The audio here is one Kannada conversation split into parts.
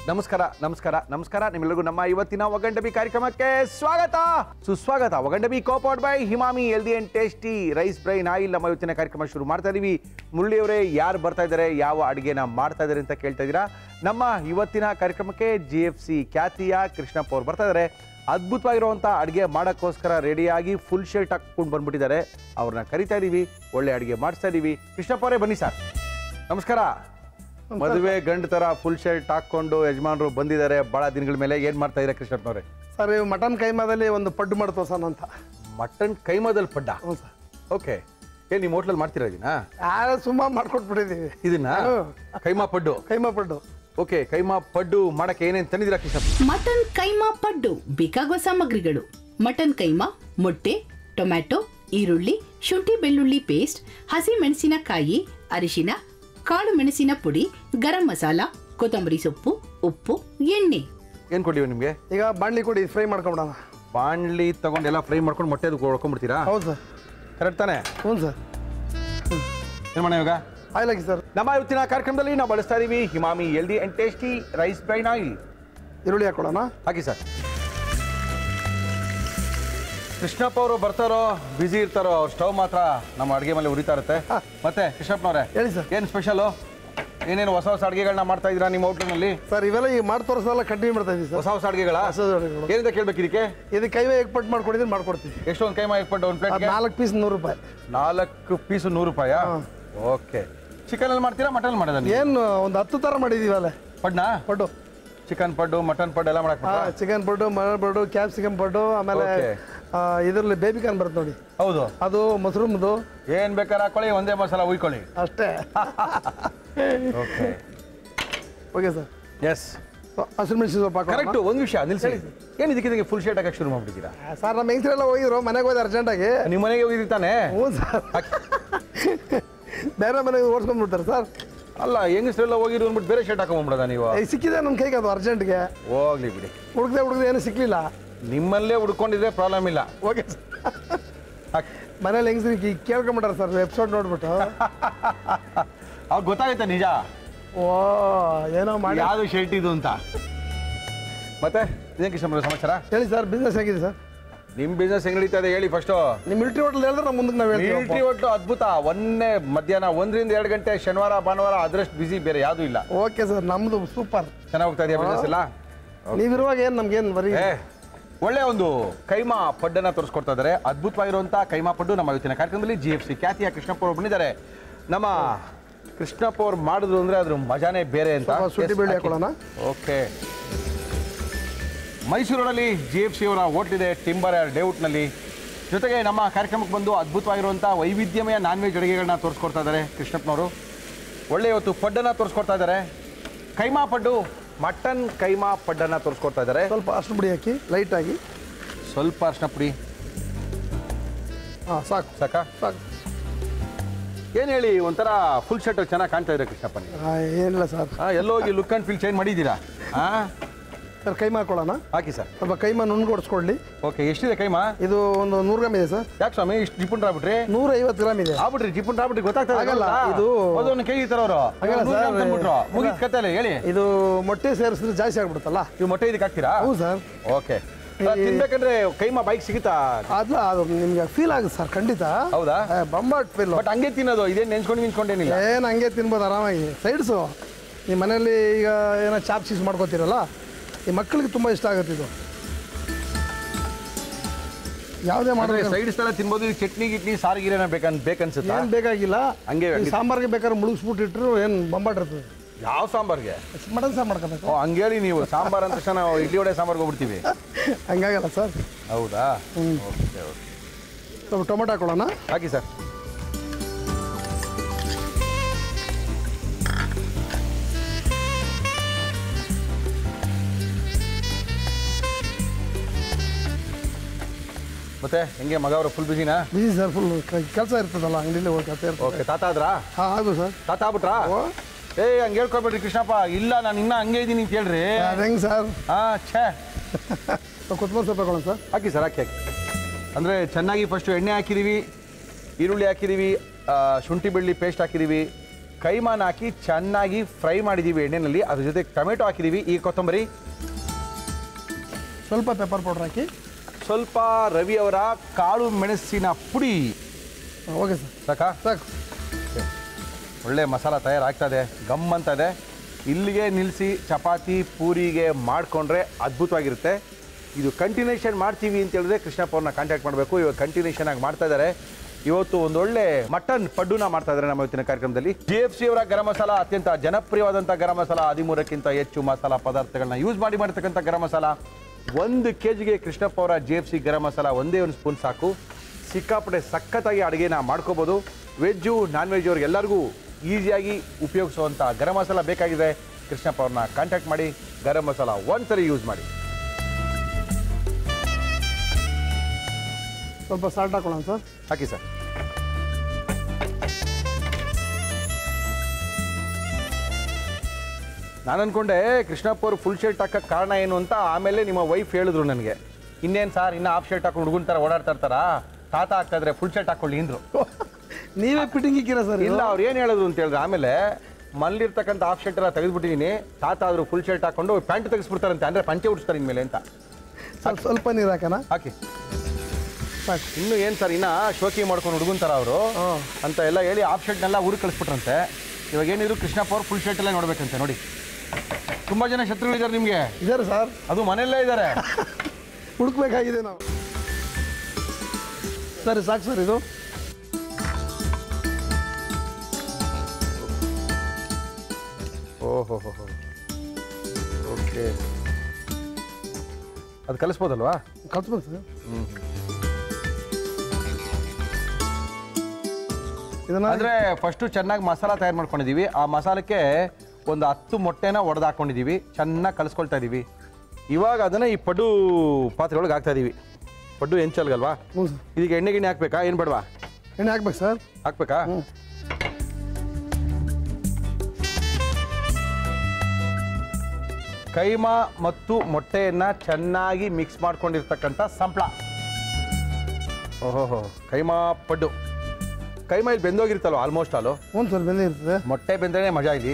ನಮಸ್ಕಾರ ನಮಸ್ಕಾರ ನಮಸ್ಕಾರ ನಿಮ್ಮೆಲ್ಲರಿಗೂ ನಮ್ಮ ಇವತ್ತಿನ ಒಗಂಡಬಿ ಕಾರ್ಯಕ್ರಮಕ್ಕೆ ಸ್ವಾಗತ ಸುಸ್ವಾಗತ ಒಗಂಡಬಿ copowered by Emami healthy and tasty rice bran oil ನಮ್ಮ ಇವತ್ತಿನ ಕಾರ್ಯಕ್ರಮ ಶುರು ಮಾಡ್ತಾ ಇದೀವಿ ಮುರಳಿಯವರೇ ಯಾರು ಬರ್ತಾ ಇದ್ದಾರೆ ಯಾವ ಅಡುಗೆನ ಮಾಡ್ತಾ ಇದ್ದಾರೆ ಅಂತ ಕೇಳ್ತಾ ಇದ್ದೀರಾ ನಮ್ಮ ಇವತ್ತಿನ ಕಾರ್ಯಕ್ರಮಕ್ಕೆ ಜಿ ಎಫ್ ಸಿ ಖ್ಯಾತಿಯ ಕೃಷ್ಣಪ್ಪ ಅವ್ರು ಬರ್ತಾ ಇದ್ದಾರೆ ಅದ್ಭುತವಾಗಿರುವಂಥ ಅಡುಗೆ ಮಾಡೋಕ್ಕೋಸ್ಕರ ರೆಡಿಯಾಗಿ ಫುಲ್ ಶರ್ಟ್ ಹಾಕ್ಕೊಂಡು ಬಂದ್ಬಿಟ್ಟಿದ್ದಾರೆ ಅವ್ರನ್ನ ಕರಿತಾ ಇದ್ದೀವಿ ಒಳ್ಳೆ ಅಡುಗೆ ಮಾಡಿಸ್ತಾ ಇದ್ದೀವಿ ಕೃಷ್ಣಪ್ಪ ಅವರೇ ಬನ್ನಿ ಸರ್ ನಮಸ್ಕಾರ ಮದುವೆ ಗಂಡ ತರ ಫುಲ್ ಶರ್ಟ್ ಹಾಕೊಂಡು ಯಜಮಾನರು ಬಂದಿದ್ದಾರೆ ಬಹಳ ದಿನಗಳ ಮೇಲೆ ಏನ್ ಮಾಡ್ತಾ ಇದ್ದಾರೆ ಕೃಷ್ಣಪ್ಪನವ್ರೆ ಸರ್ ಇವು ಮಟನ್ ಕೈಮಾದಲ್ಲಿ ಒಂದು ಪಡ್ಡು ಮಾಡ್ತೇವೆ ಸರ್ ಅಂತ ಮಟನ್ ಕೈಮದಲ್ಲಿ ಪಡ್ಡ ಹ್ಞೂ ಸರ್ ಓಕೆ ಏನ್ ನಿಮ್ಮ ಹೋಟ್ಲಲ್ಲಿ ಮಾಡ್ತೀರಾ ಇದನ್ನ ಯಾರು ಸುಮ್ಮ ಮಾಡ್ಕೊಟ್ಬಿಟ್ಟಿದ್ದೀವಿ ಇದನ್ನ ಹ್ಮ್. ಕೈಮಾ ಪಡ್ಡು ಕೈಮಾ ಪಡ್ಡು ಓಕೆ ಕೈಮಾ ಪಡ್ಡು ಮಾಡಕ್ಕೆ ಏನೇನ್ ತಂದಿದ್ದೀರಾ ಕೃಷ್ಣಪ್ಪ ಮಟನ್ ಕೈಮಾ ಪಡ್ಡು ಬೇಕಾಗುವ ಸಾಮಗ್ರಿಗಳು ಮಟನ್ ಕೈಮಾ ಮೊಟ್ಟೆ ಟೊಮ್ಯಾಟೊ ಈರುಳ್ಳಿ ಶುಂಠಿ ಬೆಳ್ಳುಳ್ಳಿ ಪೇಸ್ಟ್ ಹಸಿ ಮೆಣಸಿನಕಾಯಿ ಅರಿಶಿನ ಕಾಳು ಮೆಣಸಿನ ಪುಡಿ ಗರಂ ಮಸಾಲ ಕೊತ್ತಂಬರಿ ಸೊಪ್ಪು ಉಪ್ಪು ಎಣ್ಣೆ ಏನ್ ಕೊಟ್ಟಿವಿ ನಿಮ್ಗೆ ಈಗ ಬಾಣಲಿ ಕೊಡಿ ಫ್ರೈ ಮಾಡ್ಕೊಂಬಿಡೋಣ ಬಾಣ್ಲಿ ತಗೊಂಡು ಎಲ್ಲ ಫ್ರೈ ಮಾಡ್ಕೊಂಡು ಮೊಟ್ಟೆ ಹೊಡ್ಕೊಂಡ್ಬಿಡ್ತೀರಾ ಹೌದು ಸರ್ ಕರೆಕ್ಟ್ ತಾನೆ ಹ್ಞೂ ಸರ್ ಏನ್ ಮಾಡೋಣ ಇವಾಗ ಆಯ್ಲ್ ಹಾಕಿ ಸರ್ ನಮ್ಮ ಇವತ್ತಿನ ಕಾರ್ಯಕ್ರಮದಲ್ಲಿ ನಾವು ಬಳಸ್ತಾ ಇದೀವಿ Emami healthy and tasty rice bran oil ಈರುಳ್ಳಿ ಹಾಕೊಳ್ಳೋಣ ಹಾಕಿ ಸರ್ ಕೃಷ್ಣಪ್ಪ ಅವರು ಬರ್ತಾರೋ ಬ್ಯುಸಿ ಇರ್ತಾರೋ ಅವ್ರ ಸ್ಟವ್ ಮಾತ್ರ ನಮ್ಮ ಅಡುಗೆ ಮೇಲೆ ಉರಿತಾ ಇರುತ್ತೆ ಮತ್ತೆ ಕೃಷ್ಣಪ್ಪನವ್ರೆ ಹೇಳಿ ಸರ್ ಏನು ಸ್ಪೆಷಲು ಏನೇನು ಹೊಸ ಹೊಸ ಅಡುಗೆಗಳನ್ನ ಮಾಡ್ತಾ ಇದ್ದೀರಾ ನಿಮ್ಮ ಹೋಟ್ಲಿನಲ್ಲಿ ಸರ್ ಇವೆಲ್ಲ ಈಗ ಮಾಡಿ ತೋರಿಸೋಲ್ಲ ಕಂಟಿನ್ಯೂ ಮಾಡ್ತಾ ಇದೀವಿ ಹೊಸ ಸರ್ ಹೊಸ ಅಡುಗೆಗಳ ಹೊಸ ಅಡುಗೆಗಳು. ಏನಿದೆ ಕೇಳ್ಬೇಕು ಇದಕ್ಕೆ ಇದಕ್ಕೆ ಕೈವೇ ಹೇಗೆ ಪಟ್ಟು ಮಾಡ್ಕೊಡಿದ್ರೆ ಮಾಡ್ಕೊಡ್ತೀವಿ ಎಷ್ಟು ಒಂದು ಕೈಮಾ ಇಟ್ಬಿಟ್ಟು ಒಂದು ಅದು ಪ್ಲೇಟ್ಗೆ ನಾಲ್ಕು ಪೀಸ್ ನೂರು ರೂಪಾಯಿ ನಾಲ್ಕು ಪೀಸು ನೂರು ರೂಪಾಯಾ ಹಾಂ. ಓಕೆ ಚಿಕನಲ್ಲಿ ಮಾಡ್ತೀರಾ ಮಟನ್ ಮಾಡೋದ ನೀವು ಏನು ಒಂದು ಹತ್ತು ಥರ ಮಾಡಿದ್ದೀವಿ ಅಲ್ಲೇ ಪಡ್ನಾ ಪಡ್ಡು ಚಿಕನ್ ಪಡ್ಡು ಮಟನ್ ಪಡ್ಡು ಎಲ್ಲ ಮಾಡಕ್ ಹಾಂ chicken paddu mutton paddu capsicum paddu ಆಮೇಲೆ Okay. ಇದರಲ್ಲಿ ಬೇಬಿಕಾನ್ ಬರುತ್ತೆ ನೋಡಿ ಹೌದು ಅದು ಮಶ್ರೂಮ್ದು ಏನ್ ಬೇಕಾದ್ರೆ ಹಾಕೊಳ್ಳಿ ಒಂದೇ ಮಸಾಲ ಉಯ್ಕೊಳ್ಳಿ ಅಷ್ಟೇ ಓಕೆ ಓಕೆ ಸರ್ ಎಸ್ ಹಸಿರುಮೆಣಸಿ ಸೊಪ್ಪು ಹಾಕೋಣ ಕರೆಕ್ಟ್ ಒಂದು ವಿಷಯ ನಿಲ್ಸಿ ಏನು ಇದಕ್ಕೆ ಫುಲ್ ಶರ್ಟ್ ಹಾಕಕ್ಕೆ ಶುರು ಮಾಡ್ಬಿಟ್ಟಿದ್ದೀರಾ ಸರ್ ನಮ್ಮ ಹೆಂಗಸರೆಲ್ಲ ಹೋಗಿದ್ರು ಮನೆಗೆ ಹೋಗಿ ಅರ್ಜೆಂಟಾಗಿ ನಿಮ್ಮ ಮನೆಗೆ ಹೋಗಿದ್ರಿ ತಾನೆ ಹ್ಞೂ ಸರ್ ಬೇರೆ ಮನೆಗೆ ಓಡಿಸ್ಕೊಂಡ್ಬಿಡ್ತಾರೆ ಸರ್ ಅಲ್ಲ ಹೆಂಗಸ್ರೆಲ್ಲ ಹೋಗಿರು ಅಂದ್ಬಿಟ್ಟು ಬೇರೆ ಶರ್ಟ್ ಹಾಕೊಂಡ್ಬಿಡೋದ ನೀವು ಈಗ ಸಿಕ್ಕಿದೆ ನಮ್ಮ ಕೈಗೆ ಅದು ಅರ್ಜೆಂಟ್ಗೆ ಹೋಗ್ಲಿ ಬಿಡಿ ಹುಡುಗದೆ ಹುಡುಗದೆ ಏನು ಸಿಕ್ಲಿಲ್ಲ ನಿಮ್ಮಲ್ಲೇ ಹುಡ್ಕೊಂಡಿದ್ರೆ ಪ್ರಾಬ್ಲಮ್ ಇಲ್ಲ ಓಕೆ ಹಾಕಿ ಮನೇಲಿ ಹೆಂಗಸ್ರಿಗೆ ಕೇಳ್ಕೊಂಬಿಟ್ಟಾರೆ ಸರ್ ಎಪಿಸೋಡ್ ನೋಡ್ಬಿಟ್ಟು ಅವ್ರು ಗೊತ್ತಾಗುತ್ತೆ ನಿಜ ಓ ಏನೋ ಮಾಡಿ ಯಾವುದು ಶರ್ಟ್ ಇದು ಅಂತ ಮತ್ತೆ ಇದೇನು ಕೃಷ್ಣ ಸಮಾಚಾರ ಹೇಳಿ ಸರ್ ಬಿಸ್ನೆಸ್ ಹೇಗಿದೆ ಸರ್ ನಿಮ್ಮ ಬಿಸ್ನೆಸ್ ಹೆಂಗ್ ನಡೀತಾ ಇದೆ ಹೇಳಿ ಫಸ್ಟು ನಿಮ್ಮ ಮಿಲ್ಟ್ರಿ ಹೋಟೆಲ್ ಹೇಳಿದ್ರೆ ನಾವು ಮುಂದಕ್ಕೆ ನಾವು ಹೇಳ್ತೀವಿ ಮಿಲಿಟ್ರಿ ಒಟ್ಟು ಅದ್ಭುತ ಒಂದೇ ಮಧ್ಯಾಹ್ನ ಒಂದರಿಂದ ಎರಡು ಗಂಟೆ ಶನಿವಾರ ಭಾನುವಾರ ಅದರಷ್ಟು ಬಿಸಿ ಬೇರೆ ಯಾವುದೂ ಇಲ್ಲ ಓಕೆ ಸರ್ ನಮ್ಮದು ಸೂಪರ್ ಚೆನ್ನಾಗಿ ಹೋಗ್ತಾ ಇದೆಯಾ ಬಿಸ್ನೆಸ್ ಎಲ್ಲ ನೀವಿರುವಾಗ ಏನು ನಮ್ಗೇನು ಬರೀ ಏ ಒಳ್ಳೆ ಒಂದು ಕೈಮಾ ಪಡ್ಡನ್ನ ತೋರಿಸ್ಕೊಡ್ತಾ ಇದ್ದಾರೆ ಅದ್ಭುತವಾಗಿರುವಂಥ ಕೈಮಾ ಪಡ್ಡು ನಮ್ಮ ಇವತ್ತಿನ ಕಾರ್ಯಕ್ರಮದಲ್ಲಿ ಜಿ ಎಫ್ ಸಿ ಖ್ಯಾತಿಯ ಕೃಷ್ಣಪ್ಪ ಅವರು ಬಂದಿದ್ದಾರೆ ನಮ್ಮ ಕೃಷ್ಣಪ್ಪ ಅವ್ರು ಮಾಡಿದ್ರು ಅಂದ್ರೆ ಅದ್ರ ಮಜಾನೇ ಬೇರೆ ಅಂತ ಸ್ವಲ್ಪ ಶುಂಠಿ ಬೆಳ್ಳುಳ್ಳಿ ಹಾಕೊಳ್ಳೋಣ. ಓಕೆ ಮೈಸೂರಿನಲ್ಲಿ ಜಿ ಎಫ್ ಸಿ ಅವರ ಹೋಟ್ಲಿದೆ ಟಿಂಬರ್ ಡೇಔಟ್ನಲ್ಲಿ ಜೊತೆಗೆ ನಮ್ಮ ಕಾರ್ಯಕ್ರಮಕ್ಕೆ ಬಂದು ಅದ್ಭುತವಾಗಿರುವಂಥ ವೈವಿಧ್ಯಮಯ ನಾನ್ ವೆಜ್ ಅಡುಗೆಗಳನ್ನ ತೋರಿಸ್ಕೊಡ್ತಾ ಇದ್ದಾರೆ ಕೃಷ್ಣಪ್ಪನವರು ಒಳ್ಳೆ ಇವತ್ತು ಪಡ್ಡನ್ನು ತೋರಿಸ್ಕೊಡ್ತಾ ಇದ್ದಾರೆ ಕೈಮಾ ಪಡ್ಡು ಮಟನ್ ಕೈಮಾ ಪಡ್ಡನ್ನು ತೋರಿಸ್ಕೊಡ್ತಾ ಇದ್ದಾರೆ ಸ್ವಲ್ಪ ಅಷ್ಟು ಬಿಡಿ ಹಾಕಿ ಲೈಟಾಗಿ ಸ್ವಲ್ಪ ಅರ್ಶಿನ ಪುಡಿ ಹಾಂ ಸಾಕು ಸಾಕಾ ಸಾಕು ಏನು ಹೇಳಿ ಒಂಥರ ಫುಲ್ ಶರ್ಟ್ ಚೆನ್ನಾಗಿ ಕಾಣ್ತಾ ಇದೆ ಕೃಷ್ಣಪ್ಪ ನೀವು ಆ, ಏನಿಲ್ಲ ಸರ್ ಹಾಂ ಎಲ್ಲೋಗಿ ಲುಕ್ ಆ್ಯಂಡ್ ಫೀಲ್ ಚೇಂಜ್ ಮಾಡಿದ್ದೀರಾ ಹಾಂ ಸರ್ ಕೈಮಾ ಹಾಕೊಳ್ಳೋಣ ಹಾಕಿ ಸರ್ ಸ್ವಲ್ಪ ಕೈಮಾ ನುಣ್ಗೊಡಿಸ್ಕೊಳ್ಳಿ ಓಕೆ ಎಷ್ಟಿದೆ ಕೈಮಾ ಇದು ಒಂದು ನೂರು ಗ್ರಾಮ್ ಇದೆ ಸರ್ ಯಾಕೆ ಸ್ವಾಮಿ ಇಷ್ಟು ಜಿಪುಂಡ್ರ ಆಗ್ಬಿಟ್ರಿ ನೂರ ಐವತ್ತು ಗ್ರಾಮ್ ಇದೆ ಆಗ್ಬಿಟ್ರಿ ಜಿಪುಂಡ್ರ ಆಗ್ಬಿಟ್ರಿ ಗೊತ್ತಾಗ್ತದೆ ಆಗಲ್ಲ, ಇದು- ಅದೊಂದು ಕೈ ತರೋರು ಆಗಲ್ಲ ಸರ್. ತಂದ್ಬಿಟ್ರು ಮುಗಿದ ಕತ್ತಲೆ ಹೇಳಿ ಇದು ಮೊಟ್ಟೆ ಸೇರಿಸಿದ್ರೆ ಜಾಸ್ತಿ ಆಗ್ಬಿಡುತ್ತಲ್ಲ ನೀವು ಮೊಟ್ಟೆ ಇದಕ್ಕೆ ಹಾಕ್ತೀರಾ ಹ್ಞೂ ಸರ್ ಓಕೆ ತಿನ್ಬೇಕಂದ್ರೆ ಕೈಮಾ ಬೈಕ್ ಸಿಗುತ್ತಾ ಅಲ್ಲ ಅದು ನಿಮ್ಗೆ ಫೀಲ್ ಆಗುತ್ತೆ ಸರ್ ಖಂಡಿತ ಹೌದಾ ಬಂಬಾಟ್ ಫೀಲ್ ಬಟ್ ಹಂಗೆ ತಿನ್ನೋದು ಇದೇನು ನೆನ್ಸ್ಕೊಂಡು ನಿನ್ಸ್ಕೊಂಡೇನಿಲ್ಲ ಏನು ಹಂಗೆ ತಿನ್ಬೋದು ಆರಾಮಾಗಿ ಸೈಡ್ಸು ನಿಮ್ಮ ಮನೇಲಿ ಈಗ ಏನೋ ಚಾಪ್ ಚೀಸ್ ಮಾಡ್ಕೋತೀರಲ್ಲ ಈ ಮಕ್ಕಳಿಗೆ ತುಂಬ ಇಷ್ಟ ಆಗುತ್ತೆ ಇದು ಯಾವುದೇ ಅಂದ್ರೆ ಮಾಡಿದ್ರೆ ಸೈಡ್ ಸ್ಥಳ ತಿನ್ಬೋದು ಇದು ಚಟ್ನಿ ಗಿಟ್ನಿ ಸಾರಿಗಿರೇನ ಬೇಕನ್ ಬೇಕನ್ಸುತ್ತಾ ಏನು ಬೇಕಾಗಿಲ್ಲ ಹಂಗೆ ಈ ಸಾಂಬಾರ್ಗೆ ಬೇಕಾದ್ರೆ ಮುಳುಗಿಸ್ಬಿಟ್ಟಿಟ್ರು ಏನು ಬಂಬಾಟ್ ಇರ್ತದೆ ಯಾವ ಸಾಂಬಾರ್ಗೆ ಮಟನ್ ಸಾರು ಮಾಡ್ಕೋಬೇಕು ಓ ಹಂಗೇಳಿ ನೀವು ಸಾಂಬಾರ್ ಅಂತ ತಕ್ಷಣ ನಾವು ಇಡ್ಲಿ ವಡೆ ಸಾಂಬಾರ್ಗೆ ಹೋಗ್ಬಿಡ್ತೀವಿ ಹಂಗಾಗಲ್ಲ ಸರ್ ಹೌದಾ ಹ್ಮ್. ಓಕೆ ಓಕೆ ಸ್ವಲ್ಪ ಟೊಮೊಟೊ ಹಾಕೊಳ್ಳೋಣ ಹಾಕಿ ಸರ್ ಮತ್ತೆ ಹೆಂಗೆ ಮಗ ಅವರು ಫುಲ್ ಬಿಸಿನಾ ಬಿಸಿ ಸರ್ ಫುಲ್ ಕೆಲಸ ಇರ್ತದಲ್ಲ ಅಂಗಡಿಲಿ ಹೋಗಿ ಕೆಲಸ ಇರ್ತದೆ ಓಕೆ ತಾತ ಆದ್ರಾ ಹಾಂ ಹೌದು ಸರ್ ತಾತ ಆಗ್ಬಿಟ್ರಾ ಓ ಏ ಹಂಗೆ ಹೇಳ್ಕೊಬೇಡ್ರಿ ಕೃಷ್ಣಪ್ಪ ಇಲ್ಲ ನಾನು ಇನ್ನ ಹಂಗೆ ಇದ್ದೀನಿ ಅಂತ ಹೇಳ್ರಿ ಅದು ಹೆಂಗೆ ಸರ್ ಹಾ ಛೇ ಕೊತ್ತಂಬರಿ ಸೊಪ್ಪು ಹಾಕೊಳ್ಳೋಣ ಸರ್ ಹಾಕಿ ಸರ್ ಹಾಕಿ ಹಾಕಿ ಅಂದರೆ ಚೆನ್ನಾಗಿ ಫಸ್ಟು ಎಣ್ಣೆ ಹಾಕಿದ್ದೀವಿ ಈರುಳ್ಳಿ ಹಾಕಿದ್ದೀವಿ ಆ, ಶುಂಠಿ ಬೆಳ್ಳಿ ಪೇಸ್ಟ್ ಹಾಕಿದ್ದೀವಿ ಕೈಮಾನ ಹಾಕಿ ಚೆನ್ನಾಗಿ ಫ್ರೈ ಮಾಡಿದ್ದೀವಿ ಎಣ್ಣೆಯಲ್ಲಿ ಅದ್ರ ಜೊತೆ ಟೊಮೆಟೊ ಹಾಕಿದ್ದೀವಿ ಈ ಕೊತ್ತಂಬರಿ ಸ್ವಲ್ಪ ಪೆಪ್ಪರ್ ಪೌಡರ್ ಹಾಕಿ ಸ್ವಲ್ಪ ರವಿ ಅವರ ಕಾಳು ಮೆಣಸಿನ ಪುಡಿ ಹಾಂ, ಓಕೆ ಸರ್ ಸಾಕಾ ಸಾಕು ಒಳ್ಳೆ ಮಸಾಲ ತಯಾರಾಗ್ತಾ ಇದೆ ಗಮ್ ಅಂತ ಇದೆ ಇಲ್ಲಿಗೆ ನಿಲ್ಲಿಸಿ ಚಪಾತಿ ಪೂರಿಗೆ ಮಾಡಿಕೊಂಡ್ರೆ ಅದ್ಭುತವಾಗಿರುತ್ತೆ ಇದು ಕಂಟಿನ್ಯೂಷನ್ ಮಾಡ್ತೀವಿ ಅಂತ ಹೇಳಿದ್ರೆ ಕೃಷ್ಣಪ್ಪ ಅವ್ರನ್ನ ಕಾಂಟ್ಯಾಕ್ಟ್ ಮಾಡಬೇಕು ಇವಾಗ ಕಂಟಿನ್ಯೂಷನ್ ಆಗಿ ಮಾಡ್ತಾ ಇದ್ದಾರೆ ಇವತ್ತು ಒಂದು ಒಳ್ಳೆ ಮಟನ್ ಪಡ್ಡುನ ಮಾಡ್ತಾ ಇದ್ದಾರೆ ನಮ್ಮ ಇವತ್ತಿನ ಕಾರ್ಯಕ್ರಮದಲ್ಲಿ ಜಿ ಎಫ್ ಸಿ ಅವರ ಗರಂ ಮಸಾಲ ಅತ್ಯಂತ ಜನಪ್ರಿಯವಾದಂಥ ಗರಂ ಮಸಾಲ ಹದಿಮೂರಕ್ಕಿಂತ ಹೆಚ್ಚು ಮಸಾಲ ಪದಾರ್ಥಗಳನ್ನ ಯೂಸ್ ಮಾಡಿ ಮಾಡಿರ್ತಕ್ಕಂಥ ಗರಂ ಮಸಾಲ ಒಂದು ಕೆ ಜಿಗೆ ಕೃಷ್ಣಪ್ಪ ಅವರ G F C garam masala ಒಂದೇ ಒಂದು ಸ್ಪೂನ್ ಸಾಕು ಸಿಕ್ಕಾಪಟ್ಟೆ ಸಖತ್ತಾಗಿ ಅಡುಗೆನ ಮಾಡ್ಕೋಬೋದು ವೆಜ್ಜು ನಾನ್ ವೆಜ್ ಅವ್ರಿಗೆ ಎಲ್ಲರಿಗೂ ಈಸಿಯಾಗಿ ಉಪಯೋಗಿಸುವಂಥ ಗರಂ ಮಸಾಲ ಬೇಕಾಗಿದೆ ಕೃಷ್ಣಪ್ಪ ಅವ್ರನ್ನ ಕಾಂಟ್ಯಾಕ್ಟ್ ಮಾಡಿ ಗರಂ ಮಸಾಲ ಒಂದ್ಸರಿ ಯೂಸ್ ಮಾಡಿ ಸ್ವಲ್ಪ ಸಾಲ್ಟ್ ಹಾಕೊಳ್ಳೋಣ ಸರ್ ಹಾಕಿ ಸರ್ ನಾನು ಅನ್ಕೊಂಡೆ ಕೃಷ್ಣಪ್ಪ ಅವರು ಫುಲ್ ಶರ್ಟ್ ಹಾಕಕ್ಕೆ ಕಾರಣ ಏನು ಅಂತ ಆಮೇಲೆ ನಿಮ್ಮ ವೈಫ್ ಹೇಳಿದ್ರು ನನಗೆ ಇನ್ನೇನು ಸರ್ ಇನ್ನು ಹಾಫ್ ಶರ್ಟ್ ಹಾಕೊಂಡು ಹುಡುಗನ ಥರ ಓಡಾಡ್ತಾ ಇರ್ತಾರಾ ತಾತ ಆಗ್ತಾ ಇದ್ರೆ ಫುಲ್ ಶರ್ಟ್ ಹಾಕೊಳ್ಳಿ ಅಂದ್ರು ನೀವೇ ಫಿಟ್ಟಿಂಗ್ ಇಕ್ಕಿರ ಸರ್ ಇಲ್ಲ ಅವ್ರು ಏನು ಹೇಳಿದ್ರು ಅಂತ ಹೇಳಿದ್ರೆ ಆಮೇಲೆ ಮಲ್ಲಿರ್ತಕ್ಕಂಥ ಹಾಫ್ ಶರ್ಟ್ ಎಲ್ಲ ತೆಗೆದ್ಬಿಟ್ಟಿದ್ದೀನಿ ತಾತ ಆದರೂ ಫುಲ್ ಶರ್ಟ್ ಹಾಕೊಂಡು ಪ್ಯಾಂಟ್ ತೆಗೆಸ್ಬಿಡ್ತಾರಂತೆ ಅಂದರೆ ಪಂಚೆ ಉಡಿಸ್ತಾರೆ ಇನ್ಮೇಲೆ ಅಂತ ಸ್ವಲ್ಪ ಸ್ವಲ್ಪ ನೀರು ಹಾಕೋಣ ಹಾಕಿ ಸಾಕು ಇನ್ನು ಏನು ಸರ್ ಇನ್ನ ಶೋಕಿ ಮಾಡ್ಕೊಂಡು ಹುಡುಗನ್ ಥರ ಅವರು ಹಾಂ. ಅಂತ ಎಲ್ಲ ಹೇಳಿ ಆಫ್ ಶರ್ಟ್ನೆಲ್ಲ ಊರಿಗೆ ಕಳಿಸ್ಬಿಟ್ರಂತೆ ಇವಾಗ ಏನಿದ್ರು ಕೃಷ್ಣಪ್ಪ ಅವ್ರು ಫುಲ್ ಶರ್ಟ್ ಎಲ್ಲ ನೋಡ್ಬೇಕಂತೆ ನೋಡಿ ತುಂಬಾ ಜನ ಶತ್ರುಗಳಿದ್ದಾರೆ ನಿಮಗೆ ಇದ್ದಾರೆ ಸರ್ ಅದು ಮನೆಯಲ್ಲೇ ಇದ್ದಾರೆ ಹುಡುಕ್ಬೇಕಾಗಿದೆ ನಾವು ಸರಿ ಸಾಕು ಸರ್ ಇದು ಓಹೋ ಹೋ ಓಕೆ ಅದು ಕಲಿಸ್ಬೋದಲ್ವಾ ಕಲ್ಸ್ಬೇಕು ಸರ್ ಇದನ್ನ ಅಂದ್ರೆ ಫಸ್ಟು ಚೆನ್ನಾಗಿ ಮಸಾಲ ತಯಾರು ಮಾಡ್ಕೊಂಡಿದೀವಿ ಆ ಮಸಾಲಕ್ಕೆ ಒಂದು ಹತ್ತು ಮೊಟ್ಟೆನ ಒಡೆದು ಹಾಕೊಂಡಿದೀವಿ ಚೆನ್ನಾಗಿ ಕಲಿಸ್ಕೊಳ್ತಾ ಇದೀವಿ ಇವಾಗ ಅದನ್ನ ಈ ಪಡ್ಡು ಪಾತ್ರೆ ಒಳಗೆ ಹಾಕ್ತಾ ಇದೀವಿ ಪಡ್ಡು ಹೆಂಚಲ್ಗಲ್ವಾ ಹ್ಞೂ ಸರ್ ಇದಕ್ಕೆ ಎಣ್ಣೆ ಗಿಣ್ಣೆ ಹಾಕ್ಬೇಕಾ ಏನು ಬೇಡವಾ ಎಣ್ಣೆ ಹಾಕ್ಬೇಕು ಸರ್ ಹಾಕ್ಬೇಕಾ ಹ್ಞೂ ಕೈಮಾ ಮತ್ತು ಮೊಟ್ಟೆಯನ್ನ ಚೆನ್ನಾಗಿ ಮಿಕ್ಸ್ ಮಾಡ್ಕೊಂಡಿರ್ತಕ್ಕಂಥ ಸಂಪ್ಳ ಓಹೋಹೋ ಕೈಮಾ ಪಡ್ಡು ಕೈಮಾ ಇಲ್ಲಿ ಬೆಂದೋಗಿರ್ತಲ್ವ ಆಲ್ಮೋಸ್ಟ್ ಅಲ್ಲೋ ಹ್ಞೂ ಸರ್ ಬೆಂದೇ ಇರ್ತದೆ ಮೊಟ್ಟೆ ಬೆಂದ್ರೆ ಮಜಾ ಇಲ್ಲಿ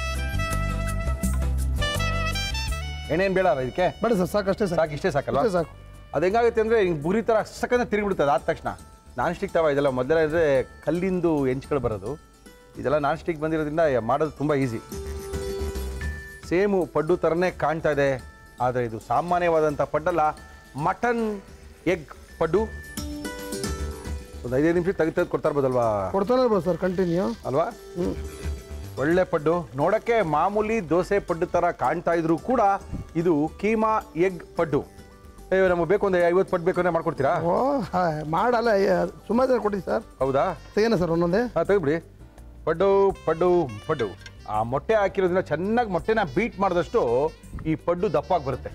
ಎಣ್ಣೆನ್ ಬೇಡ ಇದಕ್ಕೆ ಬೇಡ ಸರ್ ಸಾಕಷ್ಟೇ ಸಾಕು ಸಾಕು ಇಷ್ಟೇ ಸಾಕಲ್ವಾ ಅಷ್ಟೇ ಸಾಕು ಅದು ಹೆಂಗಾಗುತ್ತೆ ಅಂದ್ರೆ ಹಿಂಗ್ ಬುರಿ ಥರ ಸಕ್ಕಂತ ತಿರುಗಿಬಿಡ್ತದೆ ಆದ ತಕ್ಷಣ ನಾನ್ ಸ್ಟಿಕ್ ತವ ಇದೆಲ್ಲ ಮೊದಲ ಇದ್ರೆ ಕಲ್ಲಿಂದು ಹೆಂಚ್ಗಳು ಬರೋದು ಇದೆಲ್ಲ ನಾನ್ ಸ್ಟಿಕ್ ಬಂದಿರೋದ್ರಿಂದ ಮಾಡೋದು ತುಂಬ ಈಸಿ ಸೇಮು ಪಡ್ಡು ಥರನೇ ಕಾಣ್ತಾ ಇದೆ ಆದರೆ ಇದು ಸಾಮಾನ್ಯವಾದಂಥ ಪಡ್ಡಲ್ಲ ಮಟನ್ ಎಗ್ ಪಡ್ಡು ಒಂದು ಐದೈದು ನಿಮಿಷ ತೆಗೆದು ತೆಗೆದು ಕೊಡ್ತಾ ಇರ್ಬೋದಲ್ವಾ ಕೊಡ್ತಾನೆ ಇರ್ಬೋದು ಸರ್ ಕಂಟಿನ್ಯೂ ಅಲ್ವಾ ಹ್ಞೂ ಒಳ್ಳೆ ಪಡ್ಡು ನೋಡಕ್ಕೆ ಮಾಮೂಲಿ ದೋಸೆ ಪಡ್ಡು ಥರ ಕಾಣ್ತಾ ಇದ್ರು ಕೂಡ ಇದು ಕೀಮಾ ಎಗ್ ಪಡ್ಡು ಏ ನಮಗೆ ಬೇಕು ಒಂದು ಐವತ್ತು ಪಡ್ಡು ಬೇಕು ಅಂದ್ರೆ ಮಾಡ್ಕೊಡ್ತೀರಾ ಓ ಹಾಯ್ ಮಾಡಲ್ಲ ಸುಮಾರು ಜನ ಕೊಡಿ ಸರ್ ಹೌದಾ ತೆಗೇನ ಸರ್ ಒಂದೊಂದೇ ಹಾಂ ತೆಗೆದ್ಬಿಡಿ ಪಡ್ಡು ಪಡ್ಡು ಪಡ್ಡು ಆ ಮೊಟ್ಟೆ ಹಾಕಿರೋದ್ರಿಂದ ಚೆನ್ನಾಗಿ ಮೊಟ್ಟೆನ ಬೀಟ್ ಮಾಡಿದಷ್ಟು ಈ ಪಡ್ಡು ದಪ್ಪಾಗಿ ಬರುತ್ತೆ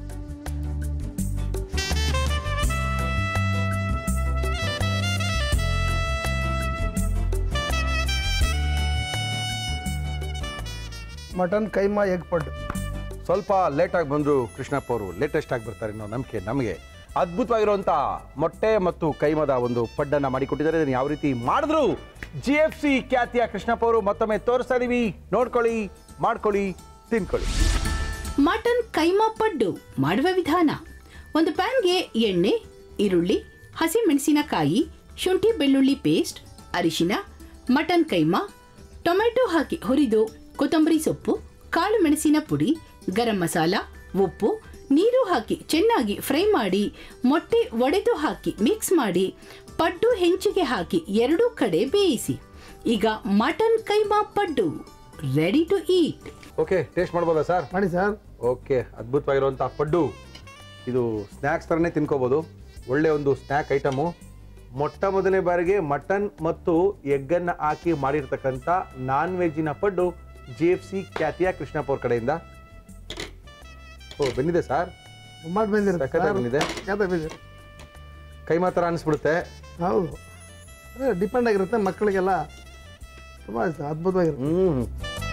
ಮಟನ್ ಕೈಮಾ ಎಗ್ ಪಡ್ಡು ಸ್ವಲ್ಪ ಲೇಟಾಗಿ ಬಂದರು ಕೃಷ್ಣಪ್ಪ ಅವರು ಲೇಟೆಸ್ಟ್ ಆಗಿ ಬರ್ತಾರೆ ಅನ್ನೋ ನಂಬಿಕೆ ನಮಗೆ ಅದ್ಭುತವಾಗಿರುವಂಥ ಮೊಟ್ಟೆ ಮತ್ತು ಕೈಮದ ಒಂದು ಪಡ್ಡನ್ನು ಮಾಡಿಕೊಟ್ಟಿದ್ದಾರೆ ಇದನ್ನು ಯಾವ ರೀತಿ ಮಾಡಿದ್ರು ಜಿ ಎಫ್ ಸಿ ಖ್ಯಾತಿಯ ಕೃಷ್ಣಪ್ಪ ಅವರು ಮತ್ತೊಮ್ಮೆ ತೋರಿಸ್ತಾ ಇದೀವಿ ನೋಡ್ಕೊಳ್ಳಿ ಮಾಡ್ಕೊಳ್ಳಿ ತಿನ್ಕೊಳ್ಳಿ ಮಟನ್ ಕೈಮಾ ಪಡ್ಡು ಮಾಡುವ ವಿಧಾನ ಒಂದು ಪ್ಯಾನ್ಗೆ ಎಣ್ಣೆ ಈರುಳ್ಳಿ ಹಸಿಮೆಣಸಿನಕಾಯಿ ಶುಂಠಿ ಬೆಳ್ಳುಳ್ಳಿ ಪೇಸ್ಟ್ ಅರಿಶಿನ ಮಟನ್ ಕೈಮಾ ಟೊಮೆಟೊ ಹಾಕಿ ಹುರಿದು ಕೊತ್ತಂಬರಿ ಸೊಪ್ಪು ಕಾಳು ಮೆಣಸಿನ ಪುಡಿ ಗರಂ ಮಸಾಲ ಉಪ್ಪು ನೀರು ಹಾಕಿ ಚೆನ್ನಾಗಿ ಫ್ರೈ ಮಾಡಿ ಮೊಟ್ಟೆ ಒಡೆದು ಹಾಕಿ ಮಿಕ್ಸ್ ಮಾಡಿ ಪಡ್ಡು ಹೆಂಚಿಗೆ ಹಾಕಿ ಎರಡೂ ಕಡೆ ಬೇಯಿಸಿ ಈಗ mutton keema paddu ready to eat okay taste ಮಾಡ್ಬೋದಾ ಸರ್ ಮಾಡಿ ಸರ್ ಓಕೆ ಅದ್ಭುತವಾಗಿರುವಂಥ ಪಡ್ಡು ಇದು ಸ್ನ್ಯಾಕ್ಸ್ ಥರನೇ ತಿನ್ಕೋಬೋದು ಒಳ್ಳೆ ಒಂದು ಸ್ನ್ಯಾಕ್ ಐಟಮು ಮೊಟ್ಟ ಮೊದಲನೇ ಬಾರಿಗೆ ಮಟನ್ ಮತ್ತು ಎಗ್ಗನ್ನು ಹಾಕಿ ಮಾಡಿರ್ತಕ್ಕಂಥ ನಾನ್ ವೆಜ್ಜಿನ ಪಡ್ಡು ಜಿ ಎಫ್ ಸಿ ಖ್ಯಾತಿಯ ಕೃಷ್ಣಪ್ಪ ಅವ್ರ ಕಡೆಯಿಂದ ಓ ಬಂದಿದೆ ಸರ್ ಮಾಡಿ ಬಂದಿರುತ್ತೆ ಸಖತ್ತಾಗಿ ಬಂದಿದೆ. ಸಖತ್ತಾಗಿ ಬಂದಿದೆ ಕೈ ಮಾತ್ರ ಅನಿಸ್ಬಿಡುತ್ತೆ ಹೌದು ಅದೇ ಡಿಪೆಂಡ್ ಆಗಿರುತ್ತೆ ಮಕ್ಕಳಿಗೆಲ್ಲ ತುಂಬ ಅದ್ಭುತವಾಗಿರುತ್ತೆ ಹ್ಞೂ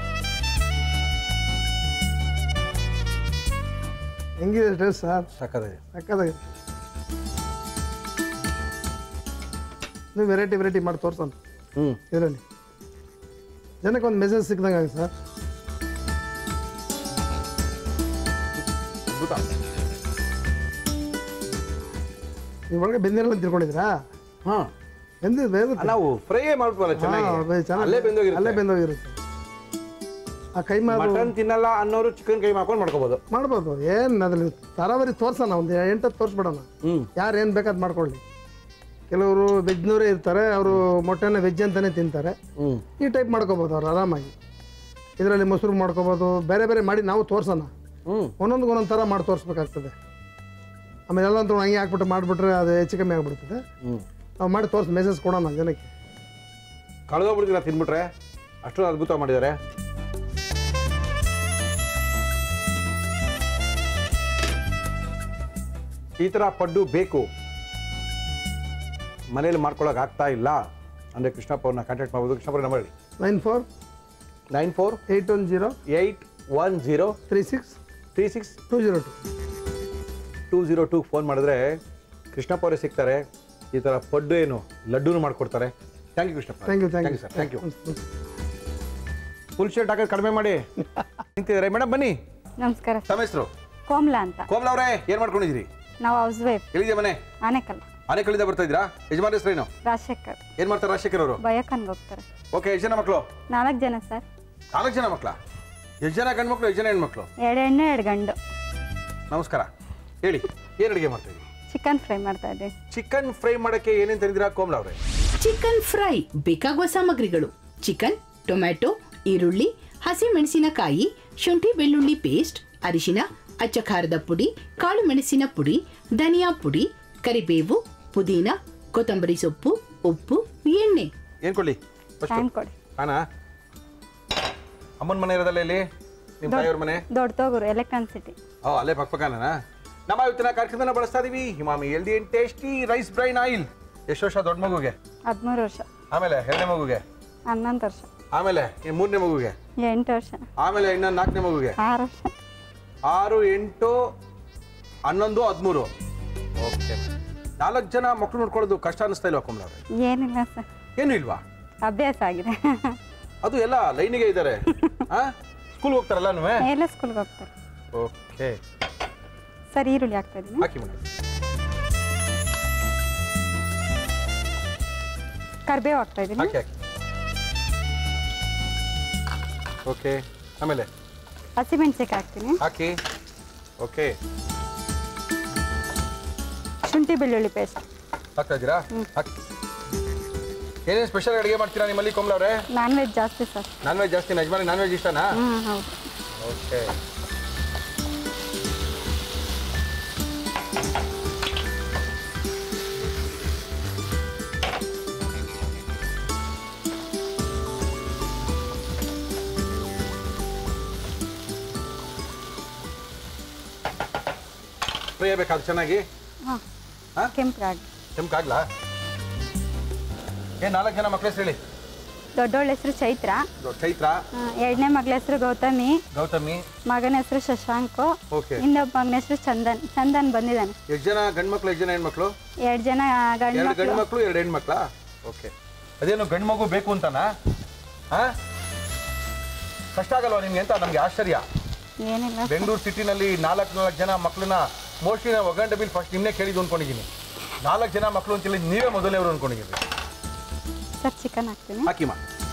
ಹೆಂಗಿದೆ ಟೇಸ್ಟ್ ಸರ್ ಸಖತ್ತಾಗಿದೆ ಸಕ್ಕತ್ತಾಗಿದೆ ನೀವು ವೆರೈಟಿ ವೆರೈಟಿ ಮಾಡಿ ತೋರ್ಸೋಣ ಹ್ಞೂ ಇದರಲ್ಲಿ ಜನಕ್ಕೆ ಒಂದು ಮೆಸೇಜ್ ಸಿಕ್ದಂಗೆ ಆಗಿದೆ ಸರ್ ಅದ್ಭುತ ನೀವು ಒಳಗೆ ಬೆಂದಿರಲ್ಲ ಅಂತ ತಿಳ್ಕೊಂಡಿದ್ರಾ ಹಾಂ ಬೆಂದಿದ್ದು ಬೇಗುತ್ತೆ ನಾವು ಫ್ರೈ ಮಾಡ್ತೀವಲ್ಲ ಚೆನ್ನಾಗಿ ಹಾ, ಬೆ- ಚೆನ್ನಾಗಿ- ಅಲ್ಲೇ ಬೆಂದೋಗಿರುತ್ತೆ ಅಲ್ಲೇ ಬೆಂದೋಗಿರುತ್ತೆ ಆ ಕೈಮಾ ಅದು ಮಟನ್ ತಿನ್ನಲ್ಲ ಅನ್ನೋರು ಚಿಕನ್ ಕೈ ಮಾಡ್ಕೊಂಡು ಮಾಡ್ಕೋಬಹುದು ಮಾಡ್ಬೋದು ಏನು ಅದ್ರಲ್ಲಿ ತರಾವರಿ ತೋರ್ಸೋಣ ಒಂದು ಎಂಟತ್ತು ತೋರಿಸ್ಬಿಡೋಣ ಹ್ಮ್ ಯಾರು ಏನು ಬೇಕಾದ್ ಮಾಡ್ಕೊಳ್ಳಿ ಕೆಲವರು ವೆಜ್ನವರೇ ಇರ್ತಾರೆ ಅವರು ಮೊಟ್ಟೆನ ವೆಜ್ ಅಂತಲೇ ತಿಂತಾರೆ ಹ್ಮ್ ಈ ಟೈಪ್ ಮಾಡ್ಕೋಬೋದು ಅವ್ರು ಆರಾಮಾಗಿ ಇದರಲ್ಲಿ ಮೊಸರು ಮಾಡ್ಕೋಬೋದು ಬೇರೆ ಬೇರೆ ಮಾಡಿ ನಾವು ತೋರ್ಸೋಣ ಹ್ಮ್ ಒಂದೊಂದು ಒಂದೊಂದು ಥರ ಮಾಡಿ ತೋರಿಸ್ಬೇಕಾಗ್ತದೆ ಆಮೇಲೆ ಎಲ್ಲ ಅಂತ ಹಂಗೆ ಹಾಕ್ಬಿಟ್ಟು ಮಾಡಿಬಿಟ್ರೆ ಅದು ಹೆಚ್ಚು ಕಮ್ಮಿ ಆಗ್ಬಿಡ್ತದೆ ಹ್ಮ್ ನಾವು ಮಾಡಿ ತೋರಿಸಿ ಮೆಸೇಜ್ ಕೊಡೋಣ ಜನಕ್ಕೆ ಕಳೆದೋಗ್ಬಿಡ್ತೀರ ತಿನ್ಬಿಟ್ರೆ ಅಷ್ಟು ಅದ್ಭುತ ಮಾಡಿದ್ದಾರೆ ಈ ಥರ ಪಡ್ಡು ಬೇಕು ಮನೇಲಿ ಮಾಡ್ಕೊಳಕ್ ಆಗ್ತಾ ಇಲ್ಲ ಅಂದರೆ ಕೃಷ್ಣಪ್ಪ ಅವ್ರನ್ನ ಕಾಂಟ್ಯಾಕ್ಟ್ ಮಾಡ್ಬೋದು ಕೃಷ್ಣಪ್ಪ ನಂಬರ್ ಹೇಳಿ nine four nine four eight one zero eight one zero three six three six two zero two two zero two phone ಮಾಡಿದ್ರೆ ಕೃಷ್ಣಪ್ಪ ಅವರೇ ಸಿಗ್ತಾರೆ ಈ ಥರ ಪಡ್ಡು ಏನು ಲಡ್ಡೂನು ಮಾಡ್ಕೊಡ್ತಾರೆ thank you Krishnappa thank you thank you sir thank you full shirt ಹಾಕೋದು ಕಡಿಮೆ ಮಾಡಿ ನಿಂತಿದ್ದಾರೆ ಮೇಡಮ್ ಬನ್ನಿ ನಮಸ್ಕಾರ ತಮ್ಮ ಹೆಸರು ಕೋಮ್ಲಾ ಅಂತ ಕೋಮಲ ಅವರೇ ಏನು ಮಾಡ್ಕೊಂಡಿದ್ದೀರಿ ನಾವು ಹೌಸ್ ವೈಫ್ ಎಲ್ಲಿದೆ ಮನೆ ಆನೆಕಲ್ ಆನೆಕಲ್ಲಿಂದ ಬರ್ತಾ ಇದ್ದೀರಾ ಯಜಮಾನ್ ಹೆಸರೇನು ರಾಜಶೇಖರ್ ಏನು ಮಾಡ್ತಾರೆ ರಾಜಶೇಖರ್ ಅವರು ಬಯೋಕನ್ಗೆ ಹೋಗ್ತಾರೆ ಓಕೆ ಎಷ್ಟು ಜನ ಮಕ್ಕಳು ನಾಲ್ಕು ಜನ ಸರ್ ನಾಲ್ಕು ಜನ ಮಕ್ಕಳ ಎಷ್ಟು ಜನ ಗಂಡು ಮಕ್ಕಳು ಎಷ್ಟು ಜನ ಹೆಣ್ಮಕ್ಳು ಎರಡು ಹೆಣ್ಣು ಎರಡು ಗಂಡು ನಮಸ್ಕಾರ ಹೇಳಿ ಏನು ಅಡುಗೆ ಮಾಡ್ತಾ ಇದ್ದೀರಿ ಚಿಕನ್ ಫ್ರೈ ಮಾಡ್ತಾ ಇದ್ದೀವಿ ಚಿಕನ್ ಫ್ರೈ ಮಾಡೋಕ್ಕೆ ಏನೇನು ತಂದಿದ್ದೀರಾ ಕೋಮಲ ಅವರೇ ಚಿಕನ್ ಫ್ರೈ ಬೇಕಾಗುವ ಸಾಮಗ್ರಿಗಳು ಚಿಕನ್ ಟೊಮ್ಯಾಟೊ ಈರುಳ್ಳಿ ಹಸಿಮೆಣಸಿನಕಾಯಿ ಶುಂಠಿ ಬೆಳ್ಳುಳ್ಳಿ ಪೇಸ್ಟ್ ಅರಿಶಿನ ಅಚ್ಚ ಖಾರದ ಪುಡಿ ಕಾಳು ಮೆಣಸಿನ ಪುಡಿ ಧನಿಯಾ ಪುಡಿ ಕರಿಬೇವು ಪುದೀನ ಕೊತ್ತಂಬರಿ ಸೊಪ್ಪು ಉಪ್ಪು ಎಣ್ಣೆ ಏನು ಕೊಡ್ಲಿ ಟೈಮ್ ಕೊಡಿ ಹಾನಾ ಅಮ್ಮನ ಮನೆ ಇರೋದಲ್ಲ ಇಲ್ಲಿ ನಿಮ್ಮ ತಾಯಿಯವ್ರ ಮನೆ ದೊಡ್ಡ ತೋಗೂರು ಎಲೆಕ್ಟ್ರಾನ್ ಸಿಟಿ ಓ ಅಲ್ಲೇ ಪಕ್ಕಪಕ್ಕನ ನಮ್ಮ ಇವತ್ತಿನ ಕಾರ್ಯಕ್ರಮನ ಬಳಸ್ತಾ ಇದೀವಿ Emami healthy and tasty rice bran oil ಎಷ್ಟು ವರ್ಷ ದೊಡ್ಡ ಮಗುಗೆ ಹದಿಮೂರು ವರ್ಷ ಆಮೇಲೆ ಎರಡನೇ ಮಗುಗೆ ಹನ್ನೊಂದು ವರ್ಷ ಆಮೇಲೆ ಈ ಮೂರನೇ ಮಗುಗೆ ಎಂಟು ವರ್ಷ ಆಮೇಲೆ ಇನ್ನೊಂದು ನಾಲ್ಕನೇ ಮಗುಗೆ ಆರು ವರ್ಷ ಆರು ಎಂಟು ಹನ್ನೊಂದು ಹದಿಮೂರು ಓಕೆ ನಾಲ್ಕು ಜನ ಮಕ್ಕಳು ನೋಡ್ಕೊಳ್ಳೋದು ಕಷ್ಟ ಅನಿಸ್ತಾ ಇಲ್ವಾ ಕಮಲ ಅವ್ರೆ? ಏನಿಲ್ಲ ಸರ್ ಏನು ಇಲ್ವಾ ಅಭ್ಯಾಸ ಆಗಿದೆ ಅದು ಎಲ್ಲ ಲೈನಿಗೆ ಇದ್ದಾರೆ ಆ ಸ್ಕೂಲ್ ಹೋಗ್ತಾರಲ್ಲ ನೀವೇ ಎಲ್ಲ ಸ್ಕೂಲ್ಗೆ ಹೋಗ್ತಾರೆ ಓಕೆ ಸರ್ ಈರುಳ್ಳಿ ಹಾಕ್ತಾ ಇದ್ದೀನಿ ಹಾಕಿ ಮೇಡಮ್ ಕರಿಬೇವು ಹಾಕ್ತಾ ಇದ್ದೀನಿ ಹಾಕಿ ಹಾಕಿ ಓಕೆ ಆಮೇಲೆ ಹಸಿಮೆಣ್ಸಿಕಾಯಿ ಹಾಕ್ತೀನಿ ಹಾಕಿ ಓಕೆ ಶುಂಠಿ ಬೆಳ್ಳುಳ್ಳಿ ಪೇಸ್ಟ್ ಹಾಕ್ತಾ ಇದ್ದೀರಾ ಹಾಕಿ ಏನೇನು ಸ್ಪೆಷಲ್ ಅಡುಗೆ ಮಾಡ್ತೀರಾ ನಿಮ್ಮಲ್ಲಿ ಕೋಮಲ ಅವರೇ ನಾನ್ ವೆಜ್ ಜಾಸ್ತಿ ಸರ್ ನಾನ್ ವೆಜ್ ಜಾಸ್ತಿ ಯಜಮಾನಿ ನಾನ್ ವೆಜ್ ಇಷ್ಟನಾ ಹ್ಞೂ ಹೌದು ಓಕೆ ಫ್ರೈ ಬೇಕಾದ ಚೆನ್ನಾಗಿ ಹಾಂ ಹಾ? ಕೆಂಪಗಾಗಿ ಕೆಂಪಾಗ್ಲಾ ಏನ್ ನಾಲ್ಕು ಜನ ಮಕ್ಳ ಹೆಸರು ಹೇಳಿ ದೊಡ್ಡವಳ ಹೆಸರು ಚೈತ್ರ ದೊ- ಚೈತ್ರ ಆ, ಎರಡನೇ ಮಗಳ ಹೆಸರು ಗೌತಮಿ ಗೌತಮಿ ಮಗನ ಹೆಸರು ಶಶಾಂಕು ಓಕೆ ಇನ್ನೊಬ್ಬ ಮಗನ ಹೆಸರು ಚಂದನ್ ಚಂದನ್ ಬಂದಿದ್ದಾನೆ ಎಷ್ಟು ಜನ ಗಂಡು ಮಕ್ಳು ಎಷ್ಟು ಜನ ಹೆಣ್ಮಕ್ಳು ಎರಡು ಜನ ಗಂಡು ಎರಡು ಮಕ್ಕಳು ಗಂಡು ಮಕ್ಳು ಎರಡು ಹೆಣ್ಮಕ್ಳಾ ಓಕೆ ಅದೇನು ಗಂಡು ಮಗು ಬೇಕು ಅಂತನಾ ಹಾ ಕಷ್ಟ ಆಗಲ್ವಾ ನಿಮ್ಗೆ ಅಂತ ನಮ್ಗೆ ಆಶ್ಚರ್ಯ ಏನಿಲ್ಲ ಬೆಂಗಳೂರು ಸಿಟಿನಲ್ಲಿ ನಾಲ್ಕು ನಾಲ್ಕು ಜನ ಮಕ್ಕಳನ್ನ ಮೋಸ್ಟ್ಲಿ ನಾವು ಒಗಂಡ ಬಿಲ್ ಫಸ್ಟ್ ನಿನ್ನೆ ಕೇಳಿದ್ದು ಅಂದ್ಕೊಂಡಿದ್ದೀನಿ ನಾಲ್ಕು ಜನ ಮಕ್ಕಳು ಅಂತೇಳಿ ನೀವೇ ಮೊದಲನೇವರು ಅಂದ್ಕೊಂಡಿದ್ದೀನಿ ಸರ್ ಚಿಕನ್ ಹಾಕ್ತೀನಿ ಹಾಕಿಮ್ಮ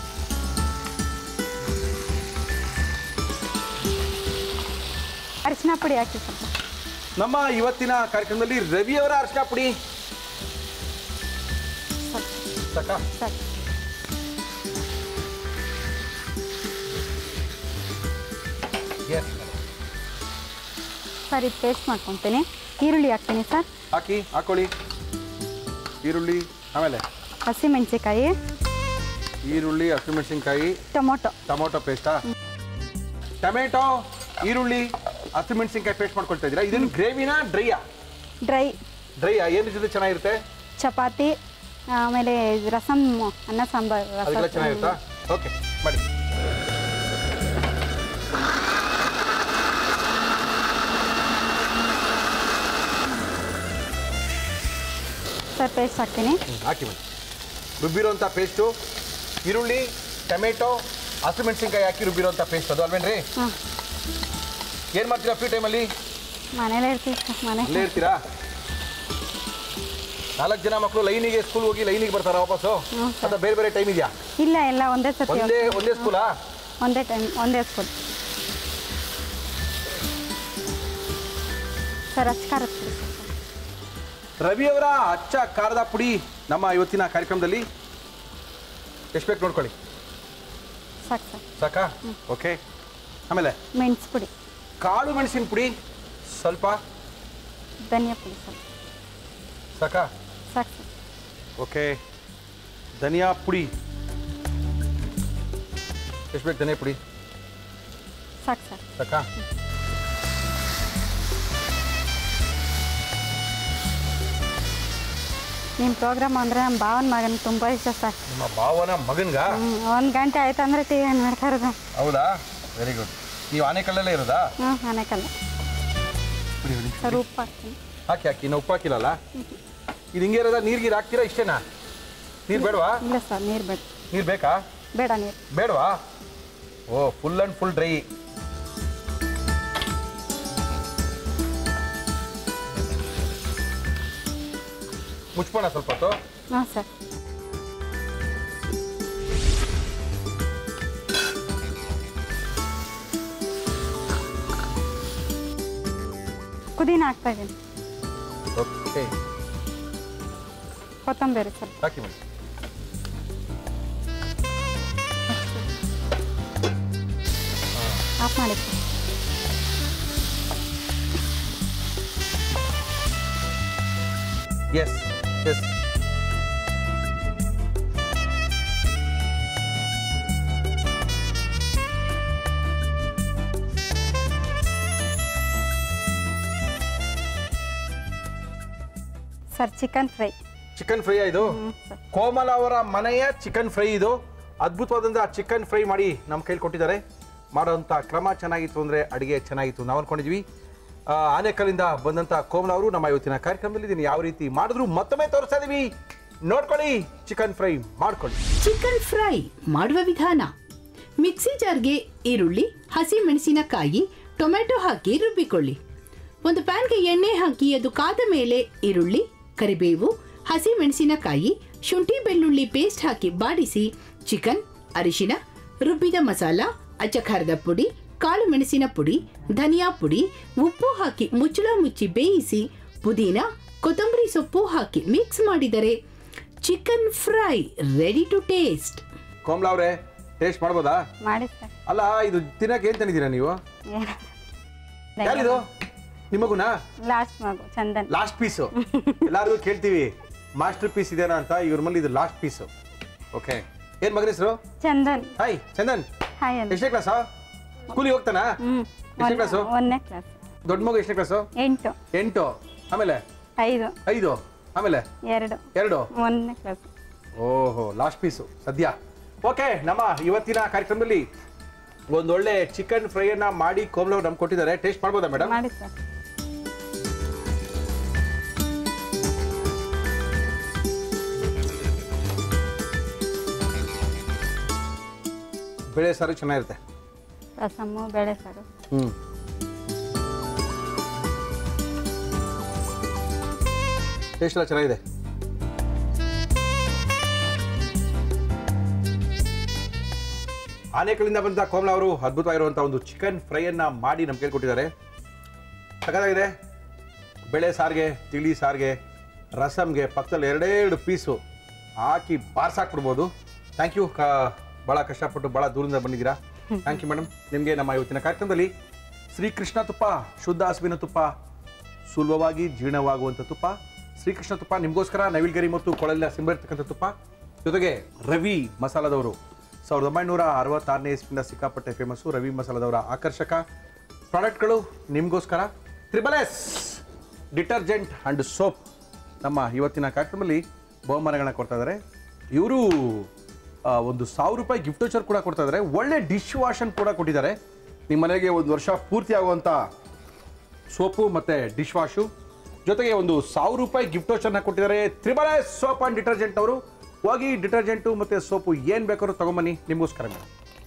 ಅರಿಶಿನ ಪುಡಿ ಹಾಕಿ ಸ್ವಲ್ಪ ನಮ್ಮ ಇವತ್ತಿನ ಕಾರ್ಯಕ್ರಮದಲ್ಲಿ ರವಿಯವರ ಅರ್ಶಿನ ಪುಡಿ ಸಾಕಾ ಸರ್ ಎಸ್ ಸರ್ ಇದು ಪೇಸ್ಟ್ ಮಾಡ್ಕೊತೀನಿ ಈರುಳ್ಳಿ ಹಾಕ್ತೀನಿ ಸರ್ ಹಾಕಿ ಹಾಕೊಳ್ಳಿ ಈರುಳ್ಳಿ ಆಮೇಲೆ ಹಸಿಮೆಣಸಿಕಾಯಿ ಈರುಳ್ಳಿ ಹಸಿಮೆಣಸಿನ್ಕಾಯಿ ಟೊಮೊಟೊ ಟೊಮೊಟೊ ಪೇಸ್ಟಾ ಟೊಮೆಟೊ ಈರುಳ್ಳಿ ಹಸಿಮೆಣಸಿನ್ಕಾಯಿ ಪೇಸ್ಟ್ ಮಾಡ್ಕೊಳ್ತಾ ಇದ್ದೀರಾ ಇದೇನು ಗ್ರೇವಿನಾ ಡ್ರೈಯಾ ಡ್ರೈ ಡ್ರೈಯಾ ಏನು ಜೊತೆ ಚೆನ್ನಾಗಿರುತ್ತೆ ಚಪಾತಿ ಆಮೇಲೆ ರಸಮ್ ಅನ್ನ ಸಾಂಬಾರು ಅದೆಲ್ಲ ಚೆನ್ನಾಗಿರುತ್ತಾ ರಸಮ್ ಓಕೆ ಮಾಡಿ ಸರ್ ಪೇಸ್ಟ್ ಹಾಕ್ತೀನಿ ಹ್ಮ್, ಹಾಕಿ ಬನ್ನಿ ರುಬ್ಬಿರೋಂಥ ಪೇಸ್ಟು ಈರುಳ್ಳಿ ಟೊಮೆಟೊ ಹಸಿಮೆಣಸಿನ್ಕಾಯಿ ಹಾಕಿ ರುಬ್ಬಿರೋಂಥ ಪೇಸ್ಟ್ ಅದು ಅಲ್ವೇನ್ರಿ ಹಾಂ ಏನು ಮಾಡ್ತೀರಾ ಫ್ರೀ ಟೈಮಲ್ಲಿ ಮನೇಲೇ ಇರ್ತೀವಿ ಸರ್ ಮನೆ ಅಲ್ಲೇ ಇರ್ತೀರಾ ನಾಲ್ಕು ಜನ ಮಕ್ಕಳು ಲೈನಿಗೆ ಸ್ಕೂಲ್ ಹೋಗಿ ಲೈನಿಗೆ ಬರ್ತಾರಾ ವಾಪಸ್ಸು ಹ್ಞೂ ಸರ್. ಅಥವಾ ಬೇರೆ ಬೇರೆ ಟೈಮ್ ಇದೆಯಾ ಇಲ್ಲ ಎಲ್ಲ ಒಂದೇ ಸತಿ ಒಂದೇ ಒಂದೇ ಸ್ಕೂಲಾ ಒಂದೇ ಟೈಮ್ ಒಂದೇ ಸ್ಕೂಲ್ ಸರ್ ಅಚ್ಕಾರ ರವಿ ಅವರ ಅಚ್ಚ ಖಾರದ ಪುಡಿ ನಮ್ಮ ಇವತ್ತಿನ ಕಾರ್ಯಕ್ರಮದಲ್ಲಿ ಎಷ್ಟು ಬೇಕು ನೋಡ್ಕೊಳ್ಳಿ ಸಾಕು ಸರ್ ಸಾಕಾ ಓಕೆ ಆಮೇಲೆ ಮೆಣಸು ಪುಡಿ ಕಾಳು ಮೆಣಸಿನ ಪುಡಿ ಸ್ವಲ್ಪ ಧನಿಯಾ ಪುಡಿ ಸರ್ ಸಾಕಾ ಸಾಕು ಸರ್ ಓಕೆ ಧನಿಯಾ ಪುಡಿ ಎಷ್ಟು ಬೇಕು ಧನಿಯಾ ಪುಡಿ ಸಾಕು ಸರ್ ಸಾಕಾ ನಿಮ್ಮ ಪ್ರೋಗ್ರಾಮ್ ಅಂದರೆ ನಮ್ಮ ಭಾವನ ಮಗನಿಗೆ ತುಂಬ ಇಷ್ಟ ಸರ್ ನಿಮ್ಮ ಭಾವನ ಮಗನ್ಗ ಒಂದು ಗಂಟೆ ಆಯ್ತು ಅಂದರೆ ಟಿ ವಿ ನೋಡ್ತಾ ಇರೋದು ಹೌದಾ ವೆರಿ ಗುಡ್ ನೀವು ಆನೆಕಲ್ಲಲ್ಲೇ ಇರೋದಾ ಹ್ಞೂ ಮನೆಕಲ್ಲ ಬಿಡಿ ಬಿಡಿ ಸರ್ ಉಪ್ಪು ಹಾಕ್ತೀನಿ ಹಾಕಿ ಹಾಕಿ ಇನ್ನು ಉಪ್ಪು ಹಾಕಿಲ್ಲಲ್ಲ ಇದು ಹಿಂಗೆ ಇರೋದ ನೀರು ಗೀರು ಹಾಕ್ತೀರಾ ಇಷ್ಟೇನಾ ನೀರು ಬೇಡವಾ ಇಲ್ಲ ಸರ್ ನೀರು ಬೇಡ ನೀರು ಬೇಕಾ ಬೇಡ ನೀರು ಬೇಡವಾ ಓ ಫುಲ್ ಆ್ಯಂಡ್ ಫುಲ್ ಡ್ರೈ ಮುಚ್ಕೋಣ ಸ್ವಲ್ಪ ಹೊತ್ತು ಹಾಂ ಸರ್ ಪುದೀನ ಹಾಕ್ತಾ ಇದ್ದೀನಿ ಓಕೆ ಕೊತ್ತಂಬರಿ ಸರ್ ಹಾಕಿ ಮೇಡಮ್ ಆಫ್ ಮಾಡಿ sir yes yes sir chicken fry chicken fry ಇದು ಹ್ಞೂ ಸರ್ ಕೋಮಲ ಅವರ ಮನೆಯ ಚಿಕನ್ ಫ್ರೈ ಇದು ಅದ್ಭುತವಾದಂಥ ಚಿಕನ್ ಫ್ರೈ ಮಾಡಿ ನಮ್ಮ ಕೈಲಿ ಕೊಟ್ಟಿದ್ದಾರೆ ಮಾಡೋಂಥ ಕ್ರಮ ಚೆನ್ನಾಗಿತ್ತು ಅಂದರೆ ಅಡುಗೆ ಚೆನ್ನಾಗಿತ್ತು ನಾವು ಅನ್ಕೊಂಡಿದ್ವಿ ಆ, ಆನೇಕಲ್ಲಿಂದ ಬಂದಂಥ ಕೋಮಲ ಅವರು ನಮ್ಮ ಇವತ್ತಿನ ಕಾರ್ಯಕ್ರಮದಲ್ಲಿ ಇದನ್ನು ಯಾವ ರೀತಿ ಮಾಡಿದ್ರು ಮತ್ತೊಮ್ಮೆ ತೋರಿಸ್ತಾ ಇದೀವಿ ನೋಡ್ಕೊಳ್ಳಿ ಚಿಕನ್ ಫ್ರೈ ಮಾಡ್ಕೊಳ್ಳಿ ಚಿಕನ್ ಫ್ರೈ ಮಾಡುವ ವಿಧಾನ ಮಿಕ್ಸಿ ಜಾರ್ಗೆ ಈರುಳ್ಳಿ ಹಸಿ ಮೆಣಸಿನಕಾಯಿ ಟೊಮೆಟೊ ಹಾಕಿ ರುಬ್ಬಿಕೊಳ್ಳಿ ಒಂದು ಪ್ಯಾನ್ಗೆ ಎಣ್ಣೆ ಹಾಕಿ ಅದು ಕಾದ ಮೇಲೆ ಈರುಳ್ಳಿ ಕರಿಬೇವು ಹಸಿ ಮೆಣಸಿನಕಾಯಿ ಶುಂಠಿ ಬೆಳ್ಳುಳ್ಳಿ ಪೇಸ್ಟ್ ಹಾಕಿ ಬಾಡಿಸಿ ಚಿಕನ್ ಅರಿಶಿನ ರುಬ್ಬಿದ ಮಸಾಲ ಅಚ್ಚಖಾರದ ಪುಡಿ ಕಾಳು ಮೆಣಸಿನ ಪುಡಿ ಧನಿಯಾ ಪುಡಿ ಉಪ್ಪು ಹಾಕಿ ಮುಚ್ಚಳ ಮುಚ್ಚಿ ಬೇಯಿಸಿ ಪುದೀನ ಕೊತ್ತಂಬರಿ ಸೊಪ್ಪು ಹಾಕಿ ಮಿಕ್ಸ್ ಮಾಡಿದರೆ chicken fry ready to taste Komala ಅವರೇ ಟೇಸ್ಟ್ ಮಾಡ್ಬೋದಾ ಮಾಡಿ ಸರ್ ಅಲ್ಲ ಇದು ತಿನ್ನಕ್ಕೆ ಏನು ತಂದಿದ್ದೀರಾ ನೀವು ಯಾರಿದು ನಿಮಗುನಾ ಲಾಸ್ಟ್ ಮಗು ಚಂದನ್ ಲಾಸ್ಟ್ ಪೀಸು ಎಲ್ಲರಿಗೂ ಕೇಳ್ತೀವಿ ಮಾಸ್ಟರ್ ಪೀಸ್ ಇದೆನಾ ಅಂತ ಇವ್ರ ಮೇಲೆ ಇದು ಲಾಸ್ಟ್ ಪೀಸು ಓಕೆ ಏನ್ ಮಗನ ಹೆಸರು ಚಂದನ್ ಹಾಯ್ ಚಂದನ್ ಹಾಯ್ ಅಂತ ಎಷ್ಟನೇ ಕ್ಲಾಸಾ ಸ್ಕೂಲಿಗೆ ಹೋಗ್ತಾನಾ ಹ್ಞೂ ಎಷ್ಟನೇ ಕ್ಲಾಸು ಒಂದನೇ ಕ್ಲಾಸ್ ದೊಡ್ಡ ಮಗು ಎಷ್ಟನೇ ಕ್ಲಾಸು ಎಂಟು ಎಂಟು ಆಮೇಲೆ ಐದು ಐದು ಆಮೇಲೆ ಎರಡು ಎರಡು ಒಂದನೇ ಕ್ಲಾಸ್ ಓಹೋ ಲಾಸ್ಟ್ ಪೀಸು ಸದ್ಯ ಓಕೆ ನಮ್ಮ ಇವತ್ತಿನ ಕಾರ್ಯಕ್ರಮದಲ್ಲಿ ಒಂದೊಳ್ಳೆ ಚಿಕನ್ ಫ್ರೈಯನ್ನ ಮಾಡಿ ಕೋಮ್ಲವ್ರು ನಮ್ಗೆ ಕೊಟ್ಟಿದ್ದಾರೆ ಟೇಸ್ಟ್ ಮಾಡ್ಬೋದಾ ಮೇಡಮ್ ಮಾಡಿ ಸರ್ ಬೇಳೆ ಸಾರು ಚೆನ್ನಾಗಿರುತ್ತೆ ರಸಮ್ಮು ಬೇಳೆ ಸಾರು ಹ್ಞೂ ಟೇಸ್ಟ್ ಎಲ್ಲ ಚೆನ್ನಾಗಿದೆ ಆನೇಕಲ್ಲಿಂದ ಬಂದ ಕೋಮಲ ಅವರು ಅದ್ಭುತವಾಗಿರುವಂಥ ಒಂದು ಚಿಕನ್ ಫ್ರೈಯನ್ನ ಮಾಡಿ ನಮ್ಮ ಕೈಲಿ ಕೊಟ್ಟಿದ್ದಾರೆ ಸಖತ್ತಾಗಿದೆ ಬೇಳೆ ಸಾರಿಗೆ ತಿಳಿ ಸಾರಿಗೆ ರಸಮ್ಗೆ ಪಕ್ಕದಲ್ಲಿ ಎರಡೇ ಎರಡು ಪೀಸು ಹಾಕಿ ಬಾರ್ಸಾಕ್ಬಿಡ್ಬೋದು ಥ್ಯಾಂಕ್ ಯು ಭಾಳ ಕಷ್ಟಪಟ್ಟು ಭಾಳ ದೂರದಿಂದ ಬಂದಿದ್ದೀರಾ ಥ್ಯಾಂಕ್ ಯು ಮೇಡಮ್ ನಿಮಗೆ ನಮ್ಮ ಇವತ್ತಿನ ಕಾರ್ಯಕ್ರಮದಲ್ಲಿ ಶ್ರೀಕೃಷ್ಣ ತುಪ್ಪ ಶುದ್ಧ ಹಸುವಿನ ತುಪ್ಪ ಸುಲಭವಾಗಿ ಜೀರ್ಣವಾಗುವಂಥ ತುಪ್ಪ ಶ್ರೀಕೃಷ್ಣ ತುಪ್ಪ ನಿಮಗೋಸ್ಕರ ನವಿಲ್ಗರಿ ಮತ್ತು ಕೊಳಲಿನ ಸಿಂಬರ್ತಕ್ಕಂಥ ತುಪ್ಪ ಜೊತೆಗೆ ರವಿ ಮಸಾಲದವರು ಸಾವಿರದ ಒಂಬೈನೂರ ಅರವತ್ತಾರನೇ ಇಸ್ಪಿಂದ ಸಿಕ್ಕಾಪಟ್ಟೆ ಫೇಮಸ್ಸು ರವಿ ಮಸಾಲದವರ ಆಕರ್ಷಕ ಪ್ರಾಡಕ್ಟ್ಗಳು ನಿಮಗೋಸ್ಕರ triple S detergent and soap ನಮ್ಮ ಇವತ್ತಿನ ಕಾರ್ಯಕ್ರಮದಲ್ಲಿ ಬಹುಮಾನಗಳನ್ನ ಕೊಡ್ತಾ ಇದ್ದಾರೆ ಇವರು ಒಂದು ಸಾವಿರ ರೂಪಾಯಿ ಗಿಫ್ಟ್ ವಚರ್ ಕೂಡ ಕೊಡ್ತಾ ಇದ್ದಾರೆ ಒಳ್ಳೆ ಡಿಶ್ ವಾಷನ್ ಕೂಡ ಕೊಟ್ಟಿದ್ದಾರೆ ನಿಮ್ಮ ಮನೆಗೆ ಒಂದು ವರ್ಷ ಪೂರ್ತಿ ಆಗುವಂಥ ಸೋಪು ಮತ್ತು ಡಿಶ್ ವಾಶು ಜೊತೆಗೆ ಒಂದು ಸಾವಿರ ರೂಪಾಯಿ ಗಿಫ್ಟ್ ವೋಚರ್ನ ಕೊಟ್ಟಿದ್ದಾರೆ triple S soap and detergent ಅವರು ಹೋಗಿ ಡಿಟರ್ಜೆಂಟು ಮತ್ತು ಸೋಪು ಏನು ಬೇಕಾದ್ರೂ ತೊಗೊಂಬನ್ನಿ ನಿಮಗೋಸ್ಕರ ಮೇಡಮ್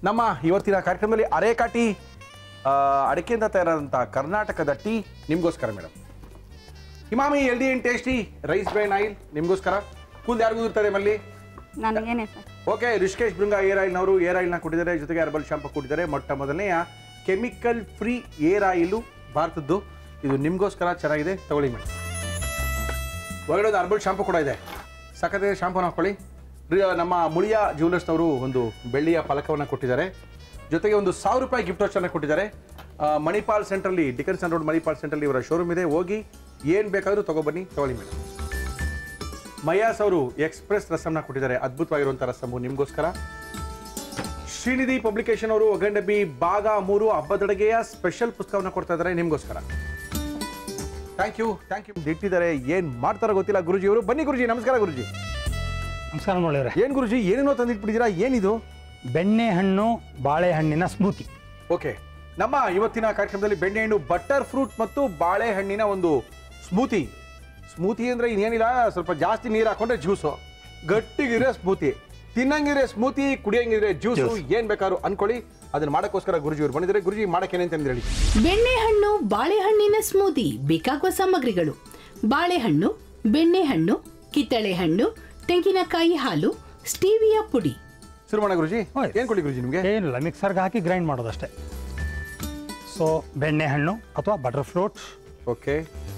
ನಮ್ಮ ಇವತ್ತಿನ ಕಾರ್ಯಕ್ರಮದಲ್ಲಿ ಅರೇಕಾಟಿ ಆ, ಅಡಿಕೆಯಿಂದ ತಯಾರಾದಂಥ ಕರ್ನಾಟಕದ ಟೀ ನಿಮಗೋಸ್ಕರ madam Emami healthy and tasty rice bran oil ನಿಮಗೋಸ್ಕರ ಕೂಲ್ ಯಾರಿಗೂ ಇರ್ತಾರೆ ಮಲ್ಲಿ ನನಗೇನೆ sir okay Rishikesh Bhringa hair ಆಯಿಲ್ನವರು ಏರ್ ಆಯಿಲ್ನ ಕೊಟ್ಟಿದ್ದಾರೆ ಜೊತೆಗೆ ಹರ್ಬಲ್ ಶಾಂಪು ಕೊಟ್ಟಿದ್ದಾರೆ ಮೊಟ್ಟ ಮೊದಲನೆಯ ಕೆಮಿಕಲ್ ಫ್ರೀ ಏರ್ ಆಯಿಲು ಭಾರತದ್ದು ಇದು ನಿಮಗೋಸ್ಕರ ಚೆನ್ನಾಗಿದೆ ತಗೊಳ್ಳಿ ಮೇಡಮ್ ಒಳಗಡೆ ಒಂದು ಹರ್ಬಲ್ ಶಾಂಪು ಕೂಡ ಇದೆ ಸಖತ್ತಿದೆ ಶಾಂಪೂನ ಹಾಕೊಳ್ಳಿ ರಿ- ನಮ್ಮ ಮುಳಿಯ ಜ್ಯುವೆಲರ್ಸ್ನವರು ಒಂದು ಬೆಳ್ಳಿಯ ಫಲಕವನ್ನು ಕೊಟ್ಟಿದ್ದಾರೆ ಜೊತೆಗೆ ಒಂದು ಸಾವಿರ ರೂಪಾಯಿ ಗಿಫ್ಟ್ ವೋಚರ್ನ ಕೊಟ್ಟಿದ್ದಾರೆ ಆ, ಮಣಿಪಾಲ್ ಸೆಂಟ್ರಲ್ಲಿ ಡಿಕನ್ಸನ್ ರೋಡ್ ಮಣಿಪಾಲ್ ಸೆಂಟ್ರಲ್ಲಿ ಇವರ ಶೋರೂಮ್ ಇದೆ ಹೋಗಿ ಏನು ಬೇಕಾದರೂ ತಗೊಬನ್ನಿ ತಗೊಳ್ಳಿ ಮೇಡಮ್ ಮಯಾಸ್ ಅವರು ಎಕ್ಸ್ಪ್ರೆಸ್ ರಸಮ್ನ ಕೊಟ್ಟಿದ್ದಾರೆ ಅದ್ಭುತವಾಗಿರುವಂಥ ರಸಮು ನಿಮಗೋಸ್ಕರ ಶ್ರೀನಿಧಿ ಪಬ್ಲಿಕೇಶನ್ ಅವರು ಒಗಂಡಬಿ ಭಾಗ ಮೂರು ಹಬ್ಬದೊಳಗೆಯ ಸ್ಪೆಷಲ್ ಪುಸ್ತಕವನ್ನು ಕೊಡ್ತಾ ಇದ್ದಾರೆ ನಿಮಗೋಸ್ಕರ ಥ್ಯಾಂಕ್ ಯು ಥ್ಯಾಂಕ್ ಯು ಇಟ್ಟಿದ್ದಾರೆ ಏನು ಮಾಡ್ತಾರೋ ಗೊತ್ತಿಲ್ಲ ಗುರುಜಿ ಅವರು ಬನ್ನಿ ಗುರುಜಿ ನಮಸ್ಕಾರ ಗುರುಜಿ ನಮಸ್ಕಾರ ನೋಡಿವ್ರೆ ಏನು ಗುರುಜಿ ಏನೇನೋ ತಂದಿಟ್ಬಿಟ್ಟಿದ್ದೀರಾ ಏನಿದು ಬೆಣ್ಣೆಹಣ್ಣು ಬಾಳೆಹಣ್ಣಿನ ಸ್ಮೂತಿ ಓಕೆ ನಮ್ಮ ಇವತ್ತಿನ ಕಾರ್ಯಕ್ರಮದಲ್ಲಿ ಬೆಣ್ಣೆಹಣ್ಣು ಬಟರ್ ಫ್ರೂಟ್ ಮತ್ತು ಬಾಳೆಹಣ್ಣಿನ ಒಂದು ಸ್ಮೂತಿ ಸ್ಮೂತಿ ಅಂದ್ರೆ ಇನ್ನೇನಿಲ್ಲ ಸ್ವಲ್ಪ ಜಾಸ್ತಿ ನೀರು ಹಾಕೊಂಡ್ರೆ ಜ್ಯೂಸು ಗಟ್ಟಿಗಿರೋ ಸ್ಮೂತಿ ತಿನ್ನಂಗಿದ್ರೆ ಸ್ಮೂತಿ ಕುಡಿಯಂಗಿದ್ರೆ ಜ್ಯೂಸು ಏನ್ ಬೇಕಾದ್ರು ಅನ್ಕೊಳ್ಳಿ ಅದನ್ನ ಮಾಡಕ್ಕೋಸ್ಕರ ಗುರುಜಿ ಅವ್ರು ಬಂದಿದ್ದಾರೆ ಗುರುಜಿ ಮಾಡಕ್ಕೆ ಅಂತ ಹೇಳಿ ಬೆಣ್ಣೆಹಣ್ಣು ಬಾಳೆಹಣ್ಣಿನ ಸ್ಮೂದಿ ಬೇಕಾಗುವ ಸಾಮಗ್ರಿಗಳು ಬಾಳೆಹಣ್ಣು ಬೆಣ್ಣೆಹಣ್ಣು ಕಿತ್ತಳೆ ಹಣ್ಣು ತೆಂಗಿನಕಾಯಿ ಹಾಲು ಸ್ಟೀವಿಯಾ ಪುಡಿ ಶುರು ಮಾಡ ಗುರುಜಿ ಆಯ್ತು. ಏನ್ ಕೊಡಿ ಗುರುಜಿ ನಿಮ್ಗೆ ಏನಿಲ್ಲ ಮಿಕ್ಸರ್ಗೆ ಹಾಕಿ ಗ್ರೈಂಡ್ ಮಾಡೋದಷ್ಟೇ ಸೊ ಬೆಣ್ಣೆಹಣ್ಣು ಅಥವಾ ಬಟರ್ ಫ್ರೂಟ್ ಓಕೆ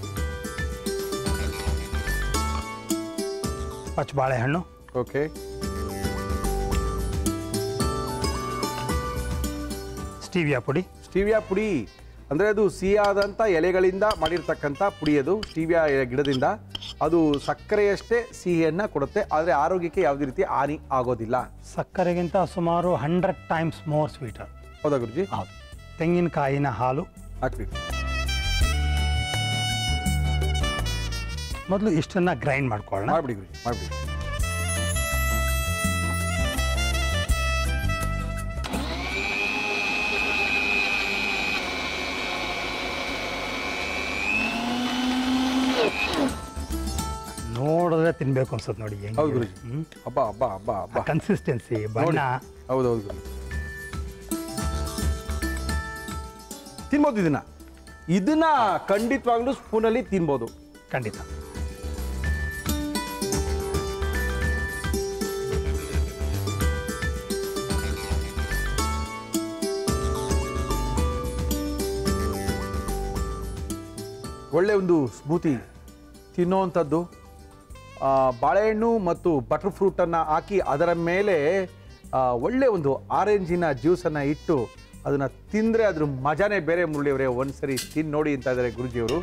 ಪಚ್ ಬಾಳೆಹಣ್ಣು ಓಕೆ ಸ್ಟೀವಿಯಾ ಪುಡಿ ಸ್ಟೀವಿಯಾ ಪುಡಿ ಅಂದ್ರೆ ಅದು ಸಿಹಿಯಾದಂಥ ಎಲೆಗಳಿಂದ ಮಾಡಿರ್ತಕ್ಕಂಥ ಪುಡಿ ಅದು ಸ್ಟೀವಿಯಾ ಗಿಡದಿಂದ ಅದು ಸಕ್ಕರೆಯಷ್ಟೇ ಸಿಹಿಯನ್ನ ಕೊಡುತ್ತೆ ಆದರೆ ಆರೋಗ್ಯಕ್ಕೆ ಯಾವುದೇ ರೀತಿ ಹಾನಿ ಆಗೋದಿಲ್ಲ ಸಕ್ಕರೆಗಿಂತ ಸುಮಾರು ಹಂಡ್ರೆಡ್ ಟೈಮ್ಸ್ ಮೋರ್ ಸ್ವೀಟರ್ ಹೌದಾ ಗುರುಜಿ ಹೌದು ತೆಂಗಿನಕಾಯಿನ ಹಾಲು ಹಾಕ್ಬಿಡಿ ಮೊದಲು ಇಷ್ಟನ್ನ ಗ್ರೈಂಡ್ ಮಾಡ್ಕೊಳ್ಳೋಣ ಮಾಡ್ಬಿಡಿ ಗುರುಜಿ ಮಾಡ್ಬಿಡಿ ನೋಡಿದ್ರೆ ತಿನ್ಬೇಕು ಅನ್ಸುತ್ತೆ ನೋಡಿ ಹೌದು ಗುರುಜಿ ಹಬ್ಬ ಹಬ್ಬ ಹಬ್ಬ ಹಬ್ಬ ಕನ್ಸಿಸ್ಟೆನ್ಸಿ ನೋಡಿ ಬಣ್ಣ ಹೌದು ಹೌದು ಗುರುಜಿ ತಿನ್ಬೋದು ಇದನ್ನ ಇದನ್ನ ಖಂಡಿತವಾಗ್ಲೂ ಸ್ಪೂನಲ್ಲಿ ತಿನ್ಬೋದು ಖಂಡಿತ ಒಳ್ಳೆ ಒಂದು ಸ್ಮೂತಿ ತಿನ್ನೋವಂಥದ್ದು ಆ, ಬಾಳೆಹಣ್ಣು ಮತ್ತು ಬಟರ್ ಫ್ರೂಟನ್ನು ಹಾಕಿ ಅದರ ಮೇಲೆ ಆ, ಒಳ್ಳೆ ಒಂದು ಆರೆಂಜಿನ ಜ್ಯೂಸನ್ನು ಇಟ್ಟು ಅದನ್ನು ತಿಂದರೆ ಅದ್ರ ಮಜಾನೇ ಬೇರೆ ಮುರಳಿಯವರೇ ಒಂದ್ಸರಿ ತಿಂದು ನೋಡಿ ಅಂತ ಇದ್ದಾರೆ ಗುರುಜಿಯವರು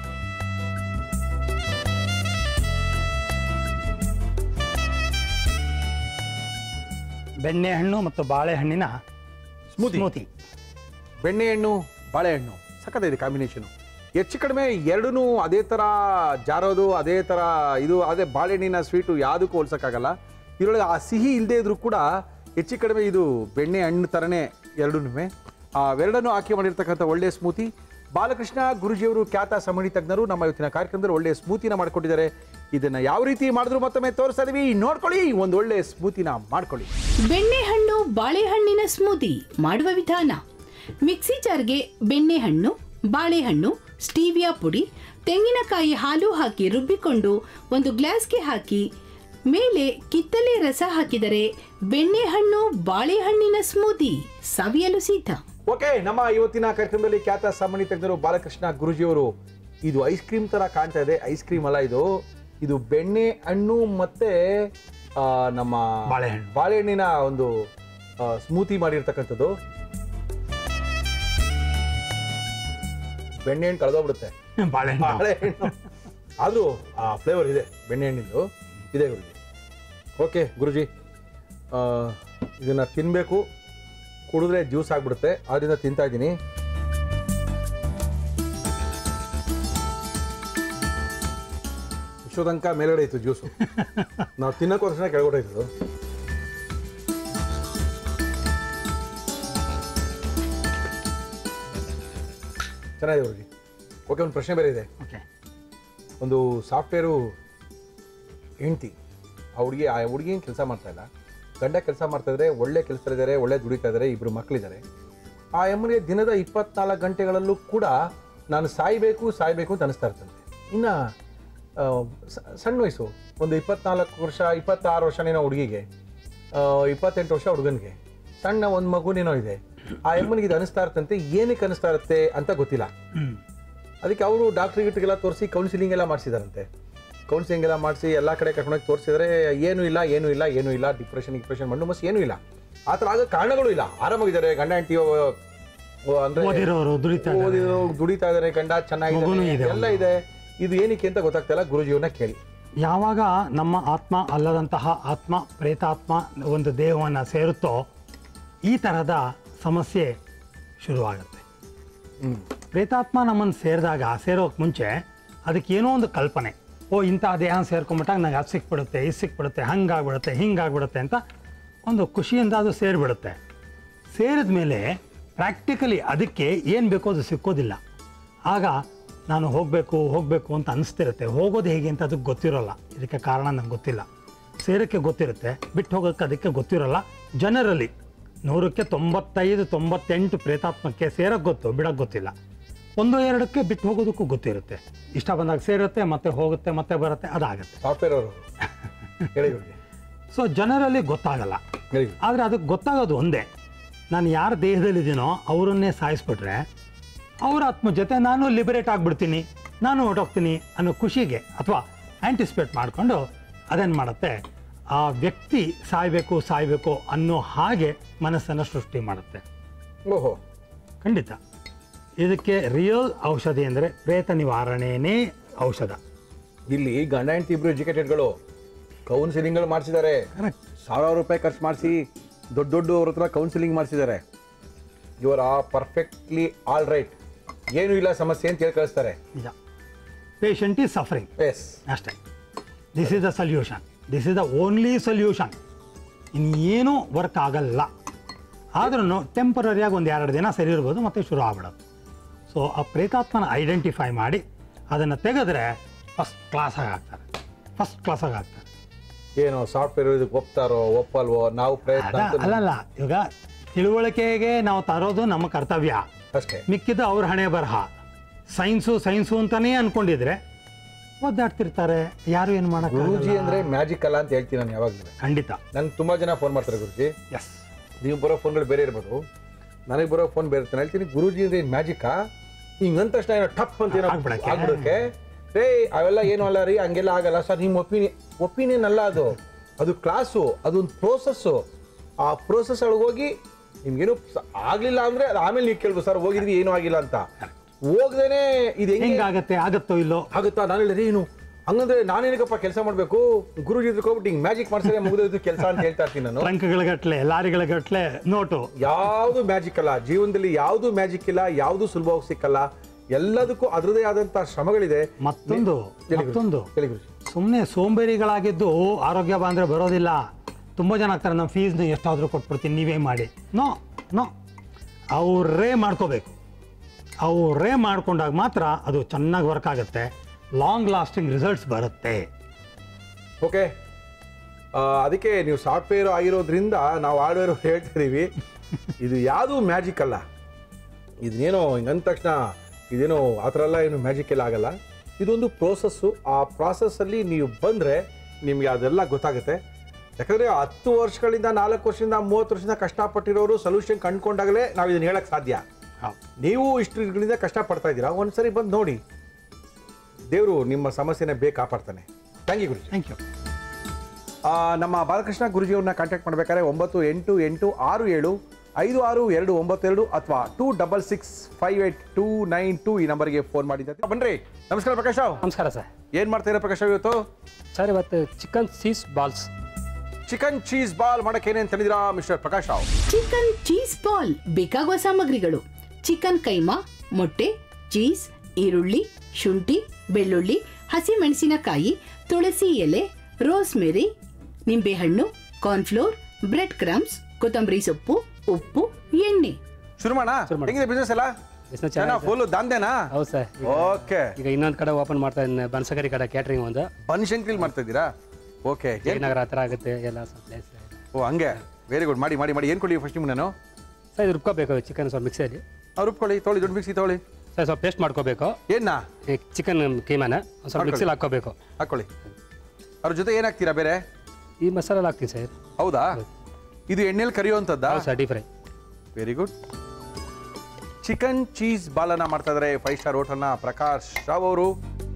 ಬೆಣ್ಣೆಹಣ್ಣು ಮತ್ತು ಬಾಳೆಹಣ್ಣಿನ ಸ್ಮೂತಿ. ಸ್ಮೂತಿ ಬೆಣ್ಣೆಹಣ್ಣು ಬಾಳೆಹಣ್ಣು ಸಖತ್ತಿದೆ ಕಾಂಬಿನೇಷನು ಹೆಚ್ಚು ಕಡಿಮೆ ಎರಡೂ ಅದೇ ಥರ ಜಾರೋದು ಅದೇ ಥರ ಇದು ಅದೇ ಬಾಳೆಹಣ್ಣಿನ ಸ್ವೀಟು ಯಾವುದಕ್ಕೂ ಹೋಲ್ಸೋಕ್ಕಾಗಲ್ಲ ಇದರೊಳಗೆ ಆ ಸಿಹಿ ಇಲ್ಲದೆ ಇದ್ರೂ ಕೂಡ ಹೆಚ್ಚು ಕಡಿಮೆ ಇದು ಬೆಣ್ಣೆ ಹಣ್ಣು ಥರನೇ ಎರಡೂ ಅವೆರಡನ್ನೂ ಹಾಕಿ ಮಾಡಿರ್ತಕ್ಕಂಥ ಒಳ್ಳೆಯ ಸ್ಮೂತಿ ಬಾಲಕೃಷ್ಣ ಗುರುಜಿಯವರು ಖ್ಯಾತ ಸಮಣಿ ತಜ್ಞರು ನಮ್ಮ ಇವತ್ತಿನ ಕಾರ್ಯಕ್ರಮದಲ್ಲಿ ಒಳ್ಳೆಯ ಸ್ಮೂತಿನ ಮಾಡಿಕೊಟ್ಟಿದ್ದಾರೆ ಇದನ್ನು ಯಾವ ರೀತಿ ಮಾಡಿದ್ರು ಮತ್ತೊಮ್ಮೆ ತೋರಿಸ್ತಾ ಇದೀವಿ ನೋಡ್ಕೊಳ್ಳಿ ಒಂದು ಒಳ್ಳೆಯ ಸ್ಮೂತಿನ ಮಾಡ್ಕೊಳ್ಳಿ ಬೆಣ್ಣೆಹಣ್ಣು ಬಾಳೆಹಣ್ಣಿನ ಸ್ಮೂದಿ ಮಾಡುವ ವಿಧಾನ ಮಿಕ್ಸಿ ಜಾರ್ಗೆ ಬೆಣ್ಣೆಹಣ್ಣು ಬಾಳೆಹಣ್ಣು ಸ್ಟೀವಿಯಾ ಪುಡಿ ತೆಂಗಿನಕಾಯಿ ಹಾಲು ಹಾಕಿ ರುಬ್ಬಿಕೊಂಡು ಒಂದು ಗ್ಲಾಸ್ಗೆ ಹಾಕಿ ಮೇಲೆ ಕಿತ್ತಲೆ ರಸ ಹಾಕಿದರೆ ಬೆಣ್ಣೆಹಣ್ಣು ಬಾಳೆಹಣ್ಣಿನ ಸ್ಮೂದಿ ಸವಿಯಲು ಸಿದ್ಧ ಓಕೆ ನಮ್ಮ ಇವತ್ತಿನ ಕಾರ್ಯಕ್ರಮದಲ್ಲಿ ಖ್ಯಾತ ಸಾಮಾನ್ಯ ತಜ್ಞರು ಬಾಲಕೃಷ್ಣ ಗುರುಜಿಯವರು ಇದು ಐಸ್ ಕ್ರೀಮ್ ತರ ಕಾಣ್ತಾ ಇದೆ ಐಸ್ ಕ್ರೀಮ್ ಅಲ್ಲ ಇದು ಇದು ಬೆಣ್ಣೆ ಹಣ್ಣು ಮತ್ತೆ ಆ, ನಮ್ಮ ಬಾಳೆಹಣ್ಣು. ಬಾಳೆಹಣ್ಣಿನ ಒಂದು ಸ್ಮೂತಿ ಮಾಡಿರ್ತಕ್ಕಂಥದ್ದು ಬೆಣ್ಣೆ ಹಣ್ಣು ಕಳೆದೋಗ್ಬಿಡುತ್ತೆ ಬಾಳೆಹಣ್ಣು ಬಾಳೆಹಣ್ಣು ಆದ್ರೂ ಆ ಫ್ಲೇವರ್ ಇದೆ ಬೆಣ್ಣೆಹಣ್ಣಿಂದು ಇದೆ ಗುರುಜಿ ಓಕೆ ಗುರುಜಿ ಆ, ಇದನ್ನ ತಿನ್ನಬೇಕು ಕುಡಿದ್ರೆ ಜ್ಯೂಸ್ ಆಗ್ಬಿಡುತ್ತೆ ಆದ್ರಿಂದ ತಿಂತಾ ಇದ್ದೀನಿ ಇಷ್ಟೋ ತನಕ ಮೇಲ್ಗಡೆ ಇತ್ತು ಜ್ಯೂಸು ನಾವು ತಿನ್ನೋಕ್ಕೋಸ್ಕರ ಕೆಳಗಡೆ ಇತ್ತು ಚೆನ್ನಾಗಿದೆ ಗುರುಜಿ ಓಕೆ ಒಂದು ಪ್ರಶ್ನೆ ಬೇರೆ ಇದೆ ಓಕೆ ಒಂದು ಸಾಫ್ಟ್ವೇರು ಹೆಂಡ್ತಿ ಆ ಹುಡುಗಿ ಆ ಹುಡುಗಿ ಏನು ಕೆಲಸ ಮಾಡ್ತಾ ಇಲ್ಲ ಗಂಡ ಕೆಲಸ ಮಾಡ್ತಾ ಇದ್ದಾರೆ ಒಳ್ಳೆ ಕೆಲಸ ಇದ್ದಾರೆ ಒಳ್ಳೆ ದುಡಿತಾ ಇದ್ದಾರೆ ಇಬ್ರು ಮಕ್ಕಳಿದ್ದಾರೆ ಆ ಎಮ್ಮನಿಗೆ ದಿನದ ಇಪ್ಪತ್ನಾಲ್ಕು ಗಂಟೆಗಳಲ್ಲೂ ಕೂಡ ನಾನು ಸಾಯ್ಬೇಕು ಸಾಯ್ಬೇಕು ಅಂತ ಅನಿಸ್ತಾ ಇರ್ತಂತೆ ಇನ್ನು ಆ, ಸ- ಸಣ್ಣ ವಯಸ್ಸು ಒಂದು ಇಪ್ಪತ್ನಾಲ್ಕು ವರ್ಷ ಇಪ್ಪತ್ತಾರು ವರ್ಷನೇನೋ ಹುಡುಗಿಗೆ ಇಪ್ಪತ್ತೆಂಟು ವರ್ಷ ಹುಡುಗನಿಗೆ ಸಣ್ಣ ಒಂದು ಮಗುನೇನೋ ಇದೆ ಆ ಎಮ್ಮನಿಗೆ ಇದು ಅನಿಸ್ತಾ ಇರ್ತಂತೆ ಏನಕ್ಕೆ ಅನಿಸ್ತಾ ಇರುತ್ತೆ ಅಂತ ಗೊತ್ತಿಲ್ಲ ಅದಕ್ಕೆ ಅವರು ಡಾಕ್ಟ್ರ್ ಗಿಟ್ರಿಗೆಲ್ಲ ತೋರಿಸಿ ಕೌನ್ಸಿಲಿಂಗ್ ಎಲ್ಲ ಮಾಡಿಸಿದಾರಂತೆ ಕೌನ್ಸಿಲಿಂಗ್ ಎಲ್ಲ ಮಾಡಿಸಿ ಎಲ್ಲ ಕಡೆ ಕರ್ಕೊಂಡೋಗಿ ತೋರಿಸಿದ್ರೆ ಏನೂ ಇಲ್ಲ ಏನೂ ಇಲ್ಲ ಏನೂ ಇಲ್ಲ ಡಿಪ್ರೆಷನ್ ಡಿಪ್ರೆಷನ್ ಮಣ್ಣು ಮಸ್ ಏನೂ ಇಲ್ಲ ಆ ಥರ ಆಗೋ ಕಾರಣಗಳು ಇಲ್ಲ ಆರಾಮಾಗಿದ್ದಾರೆ ಗಂಡ ಹೆಂಡತಿ ಅಂದ್ರೆ ಓದಿರೋರು ದುಡಿತಾ ಇದ್ದಾರೆ. ಓದಿರೋ ದುಡಿತಾ ಇದ್ದಾರೆ ಗಂಡ ಮಗುನೂ ಚೆನ್ನಾಗಿದೆ ಇದೆ ಎಲ್ಲ ಇದೆ ಇದು ಏನಕ್ಕೆ ಅಂತ ಗೊತ್ತಾಗ್ತಿಲ್ಲ ಗುರುಜಿಯವ್ರನ್ನ ಕೇಳಿ ಯಾವಾಗ ನಮ್ಮ ಆತ್ಮ ಅಲ್ಲದಂತಹ ಆತ್ಮ ಪ್ರೇತಾತ್ಮ ಒಂದು ದೇಹವನ್ನು ಸೇರುತ್ತೋ ಈ ತರಹದ ಸಮಸ್ಯೆ ಶುರುವಾಗುತ್ತೆ ಪ್ರೇತಾತ್ಮ ನಮ್ಮನ್ನು ಸೇರಿದಾಗ ಸೇರೋಕೆ ಮುಂಚೆ ಅದಕ್ಕೆ ಏನೋ ಒಂದು ಕಲ್ಪನೆ ಓ ಇಂಥ ದೇಹ ಸೇರ್ಕೊಂಬಿಟ್ಟಾಗ ನಂಗೆ ಅದು ಸಿಕ್ಬಿಡುತ್ತೆ ಇದು ಸಿಕ್ಬಿಡುತ್ತೆ ಹಂಗಾಗ್ಬಿಡುತ್ತೆ ಹಿಂಗಾಗ್ಬಿಡುತ್ತೆ ಅಂತ ಒಂದು ಖುಷಿಯಿಂದ ಅದು ಸೇರಿಬಿಡುತ್ತೆ ಸೇರಿದ ಮೇಲೆ ಪ್ರಾಕ್ಟಿಕಲಿ ಅದಕ್ಕೆ ಏನು ಬೇಕೋ ಅದು ಸಿಕ್ಕೋದಿಲ್ಲ ಆಗ ನಾನು ಹೋಗಬೇಕು ಹೋಗಬೇಕು ಅಂತ ಅನಿಸ್ತಿರುತ್ತೆ ಹೋಗೋದು ಹೇಗೆ ಅಂತ ಅದಕ್ಕೆ ಗೊತ್ತಿರೋಲ್ಲ ಇದಕ್ಕೆ ಕಾರಣ ನಂಗೆ ಗೊತ್ತಿಲ್ಲ ಸೇರೋಕ್ಕೆ ಗೊತ್ತಿರುತ್ತೆ ಬಿಟ್ಟು ಹೋಗೋಕ್ಕೆ ಅದಕ್ಕೆ ಗೊತ್ತಿರೋಲ್ಲ ಜನರಲ್ಲಿ ನೂರಕ್ಕೆ ತೊಂಬತ್ತೈದು ತೊಂಬತ್ತೆಂಟು ಪ್ರೇತಾತ್ಮಕ್ಕೆ ಸೇರೋಕ್ಕೆ ಗೊತ್ತು ಬಿಡೋಕ್ಕೆ ಗೊತ್ತಿಲ್ಲ ಒಂದು ಎರಡಕ್ಕೆ ಬಿಟ್ಟು ಹೋಗೋದಕ್ಕೂ ಗೊತ್ತಿರುತ್ತೆ ಇಷ್ಟ ಬಂದಾಗ ಸೇರುತ್ತೆ ಮತ್ತೆ ಹೋಗುತ್ತೆ ಮತ್ತೆ ಬರುತ್ತೆ ಅದಾಗುತ್ತೆ ಸಾಫ್ಟ್ವೇರ್ ಅವರು ಹೇಳಿ ಗುರುಜಿ ಸೊ ಜನರಲ್ಲಿ ಗೊತ್ತಾಗಲ್ಲ ಹೇಳಿ ಆದರೆ ಅದಕ್ಕೆ ಗೊತ್ತಾಗೋದು ಒಂದೇ ನಾನು ಯಾರ ದೇಹದಲ್ಲಿದ್ದೀನೋ ಅವರನ್ನೇ ಸಾಯಿಸ್ಬಿಟ್ರೆ ಅವರ ಆತ್ಮ ಜೊತೆ ನಾನು ಲಿಬರೇಟ್ ಆಗಿಬಿಡ್ತೀನಿ ನಾನು ಹೊರಟೋಗ್ತೀನಿ ಅನ್ನೋ ಖುಷಿಗೆ ಅಥವಾ ಆ್ಯಂಟಿಸಿಪೇಟ್ ಮಾಡಿಕೊಂಡು ಅದೇನು ಮಾಡುತ್ತೆ ಆ ವ್ಯಕ್ತಿ ಸಾಯಬೇಕು ಸಾಯಬೇಕು ಅನ್ನೋ ಹಾಗೆ ಮನಸ್ಸನ್ನು ಸೃಷ್ಟಿ ಮಾಡುತ್ತೆ ಓಹೋ ಖಂಡಿತ ಇದಕ್ಕೆ ರಿಯಲ್ ಔಷಧಿ ಅಂದರೆ ಪ್ರೇತ ನಿವಾರಣೆಯೇ ಔಷಧ ಇಲ್ಲಿ ಗಂಡ ಹೆಂಡತಿ ಇಬ್ರು ಎಜುಕೇಟೆಡ್ಗಳು ಕೌನ್ಸಿಲಿಂಗ್ಗಳು ಮಾಡಿಸಿದ್ದಾರೆ ಕರೆಕ್ಟ್ ಸಾವಿರಾರು ರೂಪಾಯಿ ಖರ್ಚು ಮಾಡಿಸಿ ದೊಡ್ಡ ದೊಡ್ಡ ಅವ್ರ ಹತ್ರ ಕೌನ್ಸಿಲಿಂಗ್ ಮಾಡಿಸಿದ್ದಾರೆ ಇವರ ಪರ್ಫೆಕ್ಟ್ಲಿ ಆಲ್ ರೈಟ್ ಏನೂ ಇಲ್ಲ ಸಮಸ್ಯೆ ಅಂತ ಹೇಳಿ ಕಳಿಸ್ತಾರೆ ನಿಜ ಪೇಷಂಟ್ ಈಸ್ ಸಫರಿಂಗ್ ಎಸ್ ಅಷ್ಟೇ this is the solution this is the only solution ಇನ್ನೇನೂ ವರ್ಕ್ ಆಗಲ್ಲ ಆದ್ರೂ ಟೆಂಪರರಿಯಾಗಿ ಒಂದು ಎರಡು ದಿನ ಸರಿ ಇರ್ಬೋದು ಮತ್ತೆ ಶುರು ಆಗ್ಬಿಡೋದು ಸೊ ಆ ಪ್ರೇತಾತ್ಮನ ಐಡೆಂಟಿಫೈ ಮಾಡಿ ಅದನ್ನು ತೆಗೆದ್ರೆ ಫಸ್ಟ್ ಕ್ಲಾಸಾಗಿ ಆಗ್ತಾರೆ ಫಸ್ಟ್ ಕ್ಲಾಸಾಗಿ ಆಗ್ತಾರೆ ಏನು ಸಾಫ್ಟ್ವೇರ್ ಇದಕ್ಕೆ ಒಪ್ತಾರೋ ಒಪ್ಪಲ್ವೋ ನಾವು ಪ್ರಯತ್ನ ಅದ ಅಂತ- ಅಲ್ಲಲ್ಲ ಇವಾಗ ತಿಳುವಳಿಕೆಗೆ ನಾವು ತರೋದು ನಮ್ಮ ಕರ್ತವ್ಯ ಅಷ್ಟೇ ಮಿಕ್ಕಿದ್ದು ಅವ್ರ ಹಣೆ ಬರಹ ಸೈನ್ಸು ಸೈನ್ಸು ಅಂತಲೇ ಅನ್ಕೊಂಡಿದ್ರೆ ಒದ್ದಾಡ್ತಿರ್ತಾರೆ ಯಾರು ಏನು ಗುರೂಜಿ ಮಾಡೋಕ್ಕಾಗಲ್ಲ ಅಂದ್ರೆ ಮ್ಯಾಜಿಕ್ ಅಲ್ಲ ಅಂತ ಹೇಳ್ತೀನಿ ನಾನು ಯಾವಾಗಲೂ ಖಂಡಿತ ನನ್ಗೆ ತುಂಬಾ ಜನ ಫೋನ್ ಮಾಡ್ತಾರೆ ಗುರುಜಿ ಎಸ್ ನೀವು ಬರೋ ಫೋನ್ಗಳು ಬೇರೆ ಇರ್ಬೋದು ನನಗೆ ಬರೋ ಫೋನ್ ಬೇರೆ ಇರ್ತಾನೆ ಹೇಳ್ತೀನಿ ಗುರೂಜಿ ಅಂದ್ರೆ ಮ್ಯಾಜಿಕಾ ಹಿಂಗ್ ಅಂದ ತಕ್ಷಣ ಏನೋ ಟಪ್ ಅಂತ ಏನೋ ಆಗ್ಬಿಡಕ್ಕೆ. ಆಗ್ಬಿಡಕ್ಕೆ ರೇ ಅವೆಲ್ಲ ಏನು ಅಲ್ಲ ರೀ ಹಂಗೆಲ್ಲ ಆಗಲ್ಲ ಸರ್ ನಿಮ್ಮ ಒಪಿನಿಯನ್ ಒಪಿನಿಯನ್ ಅಲ್ಲ ಅದು ಅದು ಕ್ಲಾಸು ಅದೊಂದು ಪ್ರೋಸೆಸ್ಸು ಆ ಪ್ರೋಸೆಸ್ ಒಳಗೆ ಹೋಗಿ ನಿಮ್ಗೇನು ಸ- ಆಗ್ಲಿಲ್ಲ ಅಂದ್ರೆ ಅದು ಆಮೇಲೆ ನೀವು ಕೇಳ್ಬೋದು ಸರ್ ಹೋಗಿದ್ವಿ ಏನೂ ಆಗಿಲ್ಲ ಅಂತ ಹೋಗ್ದೇನೆ ಇದು ಹೆಂಗೆ ಹೆಂಗಾಗತ್ತೆ ಆಗತ್ತೋ ಇಲ್ಲೋ ಆಗುತ್ತಾ ನಾನು ಹೇಳಿದ್ರೆ ಏನು ಹಂಗಂದ್ರೆ ನಾನೇನಕ್ಕಪ್ಪ ಕೆಲಸ ಮಾಡಬೇಕು ಗುರುಜಿ ಇದ್ರಿಗೆ ಹೋಗ್ಬಿಟ್ಟು ಹಿಂಗೆ ಮ್ಯಾಜಿಕ್ ಮಾಡ್ಸಿದ್ರೆ ಮುಗಿದೋದು ಕೆಲಸ ಅಂತ ಹೇಳ್ತಾ ಇರ್ತೀನಿ ನಾನು ಟ್ರಂಕ್ಗಳ ಗಟ್ಲೆ ಲಾರಿಗಳ ಗಟ್ಲೆ ನೋಟು ಯಾವುದು ಮ್ಯಾಜಿಕ್ ಅಲ್ಲ ಜೀವನದಲ್ಲಿ ಯಾವುದು ಮ್ಯಾಜಿಕ್ ಇಲ್ಲ ಯಾವುದು ಸುಲಭವಾಗಿ ಸಿಕ್ಕಲ್ಲ ಎಲ್ಲದಕ್ಕೂ ಅದರದೇ ಆದಂತ ಶ್ರಮಗಳಿದೆ ಮತ್ತೊಂದು ಹೇಳಿ ಗುರೂಜಿ. ಮತ್ತೊಂದು ಹೇಳಿ ಗುರೂಜಿ. ಸುಮ್ಮನೆ ಸೋಂಬೇರಿಗಳಾಗಿದ್ದು ಆರೋಗ್ಯ ಬಂದರೆ ಬರೋದಿಲ್ಲ ತುಂಬ ಜನ ಆಗ್ತಾರೆ ನಮ್ಮ ಫೀಸ್ನ ಎಷ್ಟಾದರೂ ಕೊಟ್ಬಿಡ್ತೀನಿ ನೀವೇ ಮಾಡಿ ನೋ ನೋ ಅವರೇ ಮಾಡ್ಕೋಬೇಕು ಅವರೇ ಮಾಡ್ಕೊಂಡಾಗ ಮಾತ್ರ ಅದು ಚೆನ್ನಾಗಿ ವರ್ಕ್ ಆಗುತ್ತೆ ಲಾಂಗ್ ಲಾಸ್ಟಿಂಗ್ ರಿಸಲ್ಟ್ಸ್ ಬರುತ್ತೆ ಓಕೆ ಆ, ಅದಕ್ಕೆ ನೀವು ಸಾಫ್ಟ್ವೇರ್ ಆಗಿರೋದ್ರಿಂದ ನಾವು ಹಾರ್ಡ್ವೇರ್ ಹೇಳ್ತಾ ಇದೀವಿ ಇದು ಯಾವುದು ಮ್ಯಾಜಿಕ್ ಅಲ್ಲ ಇದನ್ನೇನೋ ಹಿಂಗೆ ಅಂದ ತಕ್ಷಣ ಇದೇನೋ ಆ ಥರ ಎಲ್ಲ ಏನು ಮ್ಯಾಜಿಕ್ ಎಲ್ಲ ಆಗಲ್ಲ ಇದೊಂದು ಪ್ರೋಸೆಸ್ಸು ಆ ಪ್ರಾಸೆಸ್ಸಲ್ಲಿ ನೀವು ಬಂದರೆ ನಿಮಗೆ ಅದೆಲ್ಲ ಗೊತ್ತಾಗುತ್ತೆ ಯಾಕಂದರೆ ಹತ್ತು ವರ್ಷಗಳಿಂದ ನಾಲ್ಕು ವರ್ಷದಿಂದ ಮೂವತ್ತು ವರ್ಷದಿಂದ ಕಷ್ಟಪಟ್ಟಿರೋರು ಸೊಲ್ಯೂಷನ್ ಕಂಡ್ಕೊಂಡಾಗಲೇ ನಾವು ಇದನ್ನು ಹೇಳಕ್ಕೆ ಸಾಧ್ಯ ಹೌದು ನೀವು ಇಷ್ಟು ದಿನಗಳಿಂದ ಕಷ್ಟಪಡ್ತಾ ಇದ್ದೀರಾ ಒಂದ್ಸರಿ ಬಂದು ನೋಡಿ ದೇವರು ನಿಮ್ಮ ಸಮಸ್ಯೆನ ಬೇಗ ಕಾಪಾಡ್ತಾನೆ thank you Guruji thank you ಆ, ನಮ್ಮ ಬಾಲಕೃಷ್ಣ ಗುರುಜಿಯವ್ರನ್ನ ಕಾಂಟ್ಯಾಕ್ಟ್ ಮಾಡ್ಬೇಕಾದ್ರೆ ಒಂಬತ್ತು ಎಂಟು ಎಂಟು ಆರು ಏಳು ಐದು ಆರು ಎರಡು ಒಂಬತ್ತು ಎರಡು ಅಥವಾ two double six five eight two nine two ಈ ನಂಬರ್ಗೆ ಫೋನ್ ಮಾಡಿದ್ದೆ ಬನ್ರಿ ನಮಸ್ಕಾರ ಪ್ರಕಾಶ್ ರಾವ್ ನಮಸ್ಕಾರ ಸರ್ ಏನ್ ಮಾಡ್ತಾ ಇರೋ ಪ್ರಕಾಶ್ ರಾವ್ ಇವತ್ತು ಸರ್ ಇವತ್ತು chicken cheese balls chicken cheese ball ಮಾಡಕ್ಕೆ ಏನೇನು ತಂದಿದ್ದೀರಾ mister Prakash Rao chicken cheese ball ಬೇಕಾಗುವ ಸಾಮಗ್ರಿಗಳು ಚಿಕನ್ ಕೈಮಾ ಮೊಟ್ಟೆ ಚೀಸ್ ಈರುಳ್ಳಿ ಶುಂಠಿ ಬೆಳ್ಳುಳ್ಳಿ ಹಸಿಮೆಣಸಿನಕಾಯಿ ತುಳಸಿ ಎಲೆ ರೋಸ್ಮೆರಿ ನಿಂಬೆಹಣ್ಣು ಕಾರ್ನ್ಫ್ಲೋರ್ ಬ್ರೆಡ್ ಕ್ರಮ್ಸ್ ಕೊತ್ತಂಬರಿ ಸೊಪ್ಪು ಉಪ್ಪು ಎಣ್ಣೆ ಶುರು ಮಾಡ ಶುರು ಮಾಡು. ಹೆಂಗಿದೆ ಬಿಸ್ನೆಸ್ ಎಲ್ಲ Business ಜನ ಚೆನ್ನಾಗಿದೆ. ಫುಲ್ ದಾಂದೇನಾ ಹೌದು ಸರ್ ಓಕೆ ಈಗ ಇನ್ನೊಂದು ಕಡೆ ಓಪನ್ ಮಾಡ್ತಾ ಇದ್ದೀನಿ ಬನಸಗರಿ ಕಡೆ ಕ್ಯಾಟ್ರಿಂಗ್ ಒಂದು ಬನ್ಶಂಕ್ರಿಲ್ ಮಾಡ್ತಾ ಇದ್ದೀರಾ ಓಕೆ ಜಯನಗರ ಹತ್ರ ಆಗುತ್ತೆ ಎಲ್ಲ ಪ್ಲೇಸ್ ಓ ಹಂಗೆ ವೆರಿ ಗುಡ್ ಮಾಡಿ ಮಾಡಿ ಮಾಡಿ ಏನು ಕೊಡಿ ಫಸ್ಟ್ ನಿಮ್ಗೆ ನಾನು ಸರ್ ಇದು ರುಬ್ಕೋಬೇಕು ಚಿಕನ್ ಸ್ವಲ್ಪ ಮಿಕ್ಸಿಯಲ್ಲಿ ಅವ್ರು ರುಬ್ಕೊಳ್ಳಿ ತೊಗೊಳ್ಳಿ ದೊಡ್ಡ ಮಿಕ್ಸಿ ತೊಗೊಳ್ಳಿ ಸರ್ ಸ್ವಲ್ಪ ಪೇಸ್ಟ್ ಮಾಡ್ಕೋಬೇಕು ಏನ ಚಿಕನ್ ಕೀಮಾನ ಒಂದು ಸ್ವಲ್ಪ ಮಾಡ್ಕೊಳ್ಳಿ. ಮಿಕ್ಸಿಲಿ ಹಾಕ್ಕೋಬೇಕು ಹಾಕ್ಕೊಳ್ಳಿ ಅವ್ರ ಜೊತೆ ಏನು ಹಾಕ್ತೀರಾ ಬೇರೆ ಈ ಮಸಾಲ ಹಾಕ್ತೀನಿ ಸರ್ ಹೌದಾ ಇದು ಎಣ್ಣೆಲಿ ಕರಿಯುವಂಥದ್ದಾ ಹೌದು sir deep fry very good chicken cheese ಬಾಲನ ಮಾಡ್ತಾ ಇದ್ದಾರೆ ಫೈವ್ ಸ್ಟಾರ್ ಹೋಟೆಲ್ನ ಪ್ರಕಾಶ್ ರಾವ್ ಅವರು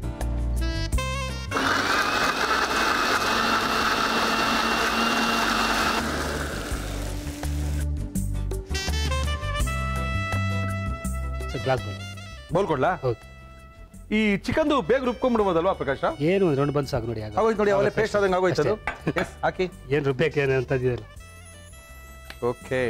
ಸರ್ ಗ್ಲಾಸ್ ಬಂದು ಬೋಲ್ ಕೊಡ್ಲಾ ಹೌದು ಈ ಚಿಕನ್ದು ಬೇಗ ರುಬ್ಕೊಂಡ್ಬಿಡ್ಬೋದಲ್ವಾ ಪ್ರಕಾಶ್ ಏನು ಒಂದು ಎರಡು ಬಂದು ಸಾಕು ನೋಡಿ ಆಗ ಆಗೋಯ್ತು ನೋಡಿ ಅವಲೇ ಪೇಸ್ಟ್ ಆದಂಗೆ ಆಗೋಯ್ತು ಅದು ಎಸ್ ಹಾಕಿ ಏನು ರುಬ್ಬೇಕೇನು ಅಂತ ಇದಿಲ್ಲ ಓಕೆ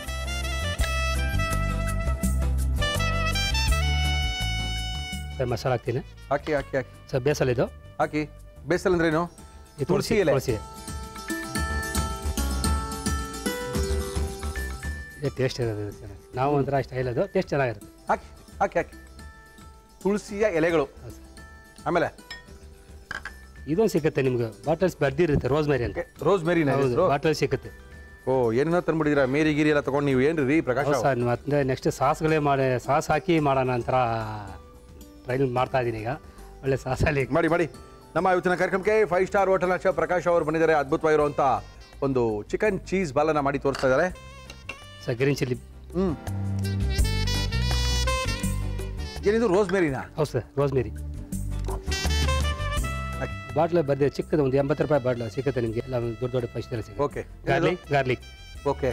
ಸರ್ ಮಸಾಲ ಹಾಕ್ತೀನಿ ಹಾಕಿ ಹಾಕಿ ಹಾಕಿ ಸರ್ ಬೇಸಲ್ ಇದು ಹಾಕಿ ಬೇಸಲ್ ಅಂದ್ರೇನು ಈ ತುಳಸಿ ಎಲೆ ತುಳಸಿ ಇದು ಟೇಸ್ಟ್ ಇರೋದು ಇದು ಚೆನ್ನಾಗಿ ನಾವು ಒಂಥರ ಸ್ಟೈಲ್ ಅದು ಟೇಸ್ಟ್ ಚೆನ್ನಾಗಿರುತ್ತೆ ಹಾಕಿ ಹಾಕಿ ಹಾಕಿ ತುಳಸಿಯ ಎಲೆಗಳು ಹೌದು ಸರ್. ಆಮೇಲೆ ಇದೊಂದು ಸಿಗುತ್ತೆ ನಿಮ್ಗೆ ಬಾಟಲ್ಸ್ ಬರ್ದಿರುತ್ತೆ ರೋಸ್ ಮೇರಿ ಅಂತ ರೋಸ್ ಮೇರಿ ಹೌದು ಬಾಟಲ್ ಸಿಗುತ್ತೆ ಓ ಏನೇನೋ ತಂದ್ಬಿಟ್ಟಿದ್ದೀರಾ ಮೇರಿ ಗಿರಿ ಎಲ್ಲ ತಗೊಂಡು ನೀವು ಏನ್ರಿ ರೀ ಪ್ರಕಾಶ್ ಹೌದು ರಾವ್? ಸರ್ ಮತ್ತೆ ನೆಕ್ಸ್ಟ್ ಸಾಸ್ಗಳೇ ಮಾಡಿ ಸಾಸ್ ಹಾಕಿ ಮಾಡೋಣ ಅಂತರ ಟ್ರೈಲ್ ಮಾಡ್ತಾ ಇದ್ದೀನಿ ಈಗ ಒಳ್ಳೆ ಸಾಸಲ್ಲಿ ಮಾಡಿ ಮಾಡಿ ನಮ್ಮ ಇವತ್ತಿನ ಕಾರ್ಯಕ್ರಮಕ್ಕೆ ಫೈವ್ ಸ್ಟಾರ್ ಹೋಟೆಲ್ನ ಶೆಫ್ ಪ್ರಕಾಶ್ ಅವರು ಬಂದಿದ್ದಾರೆ ಅದ್ಭುತವಾಗಿರುವಂಥ ಒಂದು ಚಿಕನ್ ಚೀಸ್ ಬಾಲನ ಮಾಡಿ ತೋರಿಸ್ತಾ ಇದ್ದಾರೆ ಸರ್ ಗ್ರೀನ್ ಚಿಲ್ಲಿ ಹ್ಞೂ ಏನಿದು ರೋಸ್ ಮೇರಿನಾ ಹೌದು ಸರ್ ರೋಸ್ ಮೇರಿ ಹಾಕಿ ಬಾಟ್ಲ್ ಬರ್ದೆ ಚಿಕ್ಕದು ಒಂದು ಎಂಬತ್ತು ರೂಪಾಯಿ ಬಾಟ್ಲ್ ಸಿಗುತ್ತೆ ನಿಮಗೆ ಎಲ್ಲ ಒಂದು ದೊಡ್ಡ ದೊಡ್ಡ ಪೈಸೆ ಸಿಗುತ್ತೆ okay garlic garlic okay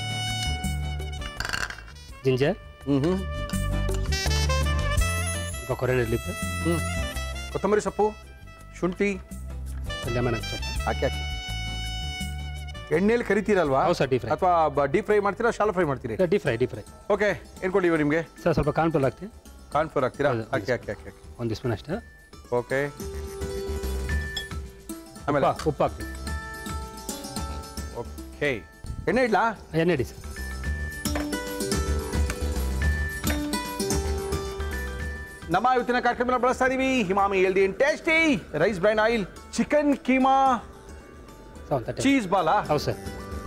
ginger ಹ್ಞೂ ಹ್ಞೂ ಸ್ವಲ್ಪ ಕೊರಿಯಂಡರ್ ಲಿಪ್ ಹ್ಞೂ ಕೊತ್ತಂಬರಿ ಸೊಪ್ಪು ಶುಂಠಿ ಲೆಮನ್ ಸ್ವಲ್ಪ ಹಾಕಿ ಹಾಕಿ ಎಣ್ಣೆಲಿ ಕರಿತೀರಲ್ವಾ ಹೌದು ಸರ್ ಡೀಪ್ ಫ್ರೈ ಅಥವಾ ಡೀಪ್ ಫ್ರೈ ಮಾಡ್ತೀರಾ ಶಾಲೋ ಫ್ರೈ ಮಾಡ್ತೀರಿ deep fry deep fry okay ಏನು ಕೊಡಿವ ನಿಮಗೆ ಸರ್ ಸ್ವಲ್ಪ ಕಾನ್ಫುಲ್ ಹಾಕ್ತೀನಿ ಕಾರ್ನ್ಫ್ಲೋರ್ ಹಾಕ್ತೀರಾ ಹೌದು, ಹಾಕಿ ಹಾಕಿ ಹಾಕಿ ಹಾಕಿ ಒಂದು ಸ್ಪೂನ್ ಅಷ್ಟು ಓಕೆ ಆಮೇಲೆ ಉಪ್ಪು ಉಪ್ಪು ಹಾಕ್ತೀನಿ ಓಕೆ ಎಣ್ಣೆ ಇಡ್ಲಾ ಎಣ್ಣೆ ಇಡಿ ಸರ್ ನಮ್ಮ ಇವತ್ತಿನ ಕಾರ್ಯಕ್ರಮ ಬಳಸ್ತಾ ಇದೀವಿ Emami healthy tasty rice bran oil chicken keema sir ಒಂದು ತಟ್ಟೆ ಚೀಸ್ ಬಾಲಾ ಹೌದು ಸರ್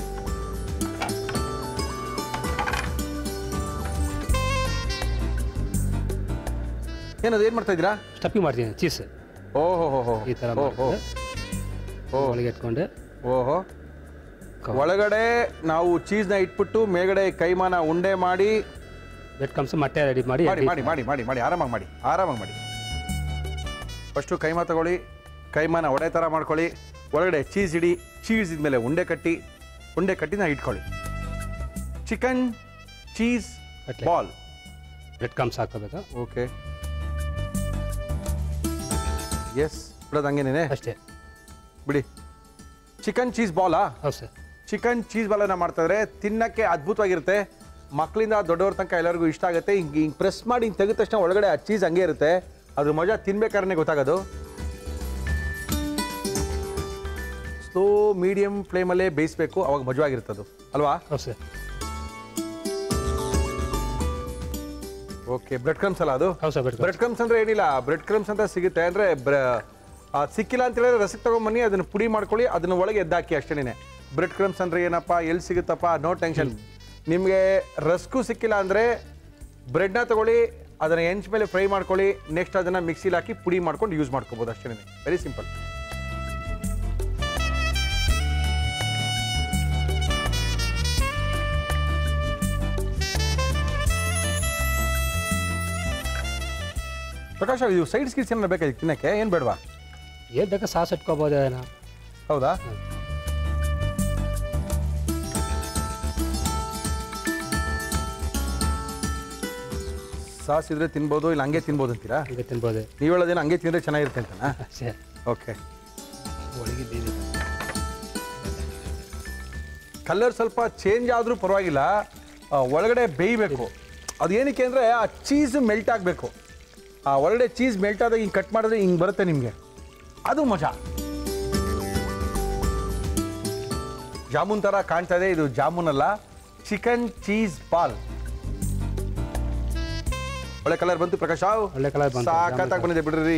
ಏನದು ಏನು ಮಾಡ್ತಾ ಇದ್ದೀರಾ ಸ್ಟಫಿಂಗ್ ಮಾಡ್ತೀನಿ ಚೀಸ್ ಓಹೋ ಹೋ ಹೋ ಈ ಥರ ಓಹೋ ಮಾಡ್ಕೊಂಡು ಒಳಗೆ ಇಟ್ಕೊಂಡು ಓಹೋ ಕವ- ಒಳಗಡೆ ನಾವು ಚೀಸ್ನ ಇಟ್ಬಿಟ್ಟು ಮೇಲ್ಗಡೆ ಕೈಮಾನ ಉಂಡೆ ಮಾಡಿ ಬೆಡ್ ಕಮ್ಸ್ ಮೊಟ್ಟೆ ರೆಡಿ ಮಾಡಿ ಮಾಡಿ ಮಾಡಿ ಮಾಡಿ ಮಾಡಿ ಮಾಡಿ ಆರಾಮಾಗಿ ಮಾಡಿ ಆರಾಮಾಗಿ ಮಾಡಿ ಫಸ್ಟು ಕೈಮಾ ತಗೊಳ್ಳಿ ಕೈಮಾನ ಒಡೆ ಥರ ಮಾಡ್ಕೊಳ್ಳಿ ಒಳಗಡೆ ಚೀಸ್ ಇಡಿ ಚೀಸ್ ಇದ್ಮೇಲೆ ಉಂಡೆ ಕಟ್ಟಿ ಉಂಡೆ ಕಟ್ಟಿನ ಇಟ್ಕೊಳ್ಳಿ ಚಿಕನ್ ಚೀಸ್ ಕಟ್ಲೆ. ಬಾಲ್ ಬ್ರೆಡ್ ಕಮ್ಸ್ ಹಾಕೋಬೇಕು ಓಕೆ ಎಸ್ ಬಿಡೋದು ಹಂಗೇನೇನೆ ಅಷ್ಟೇ ಬಿಡಿ ಚಿಕನ್ ಚೀಸ್ ಬಾಲಾ ಹೌದು ಸರ್ ಚಿಕನ್ ಚೀಸ್ ಬಾಲನ್ನ ಮಾಡ್ತಾಯಿದ್ರೆ ತಿನ್ನಕ್ಕೆ ಅದ್ಭುತವಾಗಿರುತ್ತೆ ಮಕ್ಕಳಿಂದ ದೊಡ್ಡವ್ರ ತನಕ ಎಲ್ಲರಿಗೂ ಇಷ್ಟ ಆಗುತ್ತೆ ಹಿಂಗೆ ಹಿಂಗೆ ಪ್ರೆಸ್ ಮಾಡಿ ಹಿಂಗೆ ತೆಗೆದ ತಕ್ಷಣ ಒಳಗಡೆ ಆ ಚೀಸ್ ಹಂಗೆ ಇರುತ್ತೆ ಅದ್ರ ಮಜಾ ತಿನ್ಬೇಕಾದ್ರೆ ಗೊತ್ತಾಗೋದು ಸ್ಲೋ ಮೀಡಿಯಂ ಫ್ಲೇಮಲ್ಲೇ ಬೇಯಿಸ್ಬೇಕು ಅವಾಗ ಮಜವಾಗಿರುತ್ತೆ ಅದು ಅಲ್ವಾ ಹೌದು ಸರ್ ಓಕೆ ಬ್ರೆಡ್ ಕ್ರಮ್ಸ್ ಅಲ್ಲ ಅದು ಹೌದು ಸರ್ ಬ್ರೆಡ್ ಬ್ರೆಡ್ ಕ್ರಮ್ಸ್ ಅಂದ್ರೆ ಏನಿಲ್ಲ ಬ್ರೆಡ್ ಕ್ರಮ್ಸ್ ಅಂತ ಸಿಗುತ್ತೆ ಅಂದ್ರೆ ಬ್ರ- ಆ, ಸಿಕ್ಕಿಲ್ಲ ಅಂತ ಹೇಳಿದ್ರೆ ರಸಕ್ಕೆ ತಗೊಂಬನ್ನಿ ಅದನ್ನ ಪುಡಿ ಮಾಡ್ಕೊಳ್ಳಿ ಅದನ್ನ ಒಳಗೆ ಎದ್ದಾಕಿ ಅಷ್ಟೇನೆ ಬ್ರೆಡ್ ಕ್ರಮ್ಸ್ ಅಂದ್ರೆ ಏನಪ್ಪ ಎಲ್ಲಿ ಸಿಗುತ್ತಪ್ಪ ನೋ ಟೆನ್ಷನ್ ನಿಮಗೆ ರಸ್ಕು ಸಿಕ್ಕಿಲ್ಲ ಅಂದ್ರೆ ಬ್ರೆಡ್ನ ತಗೊಳ್ಳಿ ಅದನ್ನ ಹೆಂಚ್ ಮೇಲೆ ಫ್ರೈ ಮಾಡ್ಕೊಳ್ಳಿ ನೆಕ್ಸ್ಟ್ ಅದನ್ನ ಮಿಕ್ಸಿಲಿ ಹಾಕಿ ಪುಡಿ ಮಾಡ್ಕೊಂಡು ಯೂಸ್ ಮಾಡ್ಕೋಬೋದು ಅಷ್ಟೇನೆ ವೆರಿ ಸಿಂಪಲ್ ಪ್ರಕಾಶ್ ಇದು ಸೈಡ್ ಸ್ಕಿಲ್ಸ್ ಏನಾರ ಬೇಕಾಗಿತ್ತು ತಿನ್ನಕ್ಕೆ ಏನು ಬೇಡವಾ ಏನು ಬೇಕಾ ಸಾಸ್ ಇಟ್ಕೋಬೋದು ಏನೋ ಹೌದಾ ಸಾಸ್ ಇದ್ರೆ ತಿನ್ಬೋದು ಇಲ್ಲ ಹಂಗೆ ತಿನ್ಬೋದು ಅಂತೀರಾ ಈಗ ತಿನ್ಬೋದು ನೀವು ಹೇಳೋದೇನು ಹಂಗೆ ತಿಂದ್ರೆ ಚೆನ್ನಾಗಿರುತ್ತೆ ಅಂತನಾ ಅಷ್ಟೇ ಓಕೆ ಒಳಗೆ ಬೇರೆ ಕಲರ್ ಸ್ವಲ್ಪ ಚೇಂಜ್ ಆದರೂ ಪರವಾಗಿಲ್ಲ ಆ, ಒಳಗಡೆ ಬೇಯಬೇಕು ಅದು ಏನಕ್ಕೆ ಅಂದರೆ ಆ ಚೀಸ್ ಮೆಲ್ಟ್ ಆಗಬೇಕು ಆ ಒಳಗಡೆ ಚೀಸ್ ಮೆಲ್ಟ್ ಆದಾಗ ಹಿಂಗೆ ಕಟ್ ಮಾಡಿದ್ರೆ ಹಿಂಗೆ ಬರುತ್ತೆ ನಿಮಗೆ ಅದು ಮಜಾ ಜಾಮೂನ್ ಥರ ಕಾಣ್ತಾ ಇದೆ ಇದು ಜಾಮೂನ್ ಅಲ್ಲ ಚಿಕನ್ ಚೀಸ್ ಬಾಲ್ ಒಳ್ಳೆ ಕಲರ್ ಬಂತು ಪ್ರಕಾಶ್ ಒಳ್ಳೆ colour ಬಂತು, ಸಾಕತ್ತಾಗಿ ಜಾಮೂನ್ ಬಂದಿದೆ ಬಿಡ್ರಿ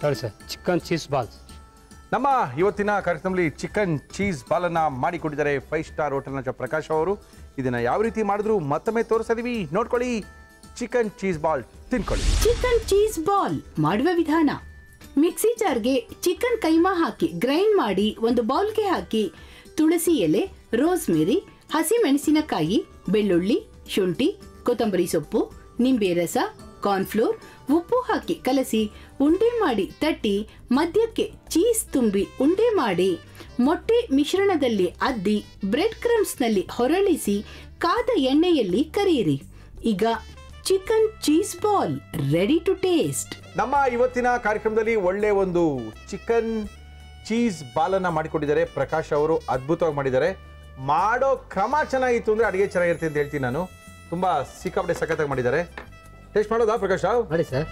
ನೋಡಿ ಸರ್ ಚಿಕನ್ ಚೀಸ್ ಬಾಲ್ಸ್ ನಮ್ಮ ಇವತ್ತಿನ ಕಾರ್ಯಕ್ರಮದಲ್ಲಿ ಚಿಕನ್ ಚೀಸ್ ಬಾಲನ್ನ ಮಾಡಿಕೊಟ್ಟಿದ್ದಾರೆ ಫೈವ್ ಸ್ಟಾರ್ ಹೋಟೆಲ್ನ ಜ ಪ್ರಕಾಶ್ ಅವರು ಇದನ್ನ ಯಾವ ರೀತಿ ಮಾಡಿದ್ರು ಮತ್ತೊಮ್ಮೆ ತೋರಿಸಿದೀವಿ ನೋಡ್ಕೊಳ್ಳಿ ಚಿಕನ್ ಚೀಸ್ ಬಾಲ್ ತಿನ್ಕೊಳ್ಳಿ ಚಿಕನ್ ಚೀಸ್ ಬಾಲ್ ಮಾಡುವ ವಿಧಾನ ಮಿಕ್ಸಿ ಜಾರ್ಗೆ ಚಿಕನ್ ಕೈಮಾ ಹಾಕಿ ಗ್ರೈಂಡ್ ಮಾಡಿ ಒಂದು ಬೌಲ್ಗೆ ಹಾಕಿ ತುಳಸಿ ಎಲೆ ರೋಸ್ಮೆರಿ ಹಸಿ ಮೆಣಸಿನಕಾಯಿ ಬೆಳ್ಳುಳ್ಳಿ ಶುಂಠಿ ಕೊತ್ತಂಬರಿ ಸೊಪ್ಪು ನಿಂಬೆ ರಸ ಕಾರ್ನ್ಫ್ಲೋರ್ ಉಪ್ಪು ಹಾಕಿ ಕಲಸಿ ಉಂಡೆ ಮಾಡಿ ತಟ್ಟಿ ಮಧ್ಯಕ್ಕೆ ಚೀಸ್ ತುಂಬಿ ಉಂಡೆ ಮಾಡಿ ಮೊಟ್ಟೆ ಮಿಶ್ರಣದಲ್ಲಿ ಅದ್ದಿ ಬ್ರೆಡ್ ಕ್ರಮ್ಸ್ನಲ್ಲಿ ಹೊರಳಿಸಿ ಕಾದ ಎಣ್ಣೆಯಲ್ಲಿ ಕರಿಯಿರಿ ಈಗ chicken cheese ball ready to taste ನಮ್ಮ ಇವತ್ತಿನ ಕಾರ್ಯಕ್ರಮದಲ್ಲಿ ಒಳ್ಳೆ ಒಂದು ಚಿಕನ್ ಚೀಸ್ ಬಾಲನ್ನ ಮಾಡಿಕೊಟ್ಟಿದ್ದಾರೆ ಪ್ರಕಾಶ್ ಅವರು ಅದ್ಭುತವಾಗಿ ಮಾಡಿದ್ದಾರೆ ಮಾಡೋ ಕ್ರಮ ಚೆನ್ನಾಗಿತ್ತು ಅಂದ್ರೆ ಅಡುಗೆ ಚೆನ್ನಾಗಿರುತ್ತೆ ಅಂತ ಹೇಳ್ತೀನಿ ನಾನು ತುಂಬಾ ಸಿಕ್ಕಾಪಟ್ಟೆ ಸಖತ್ತಾಗಿ ಮಾಡಿದ್ದಾರೆ ಟೇಸ್ಟ್ ಮಾಡೋದಾ ಪ್ರಕಾಶ್ ರಾವ್ ಮಾಡಿ ಸರ್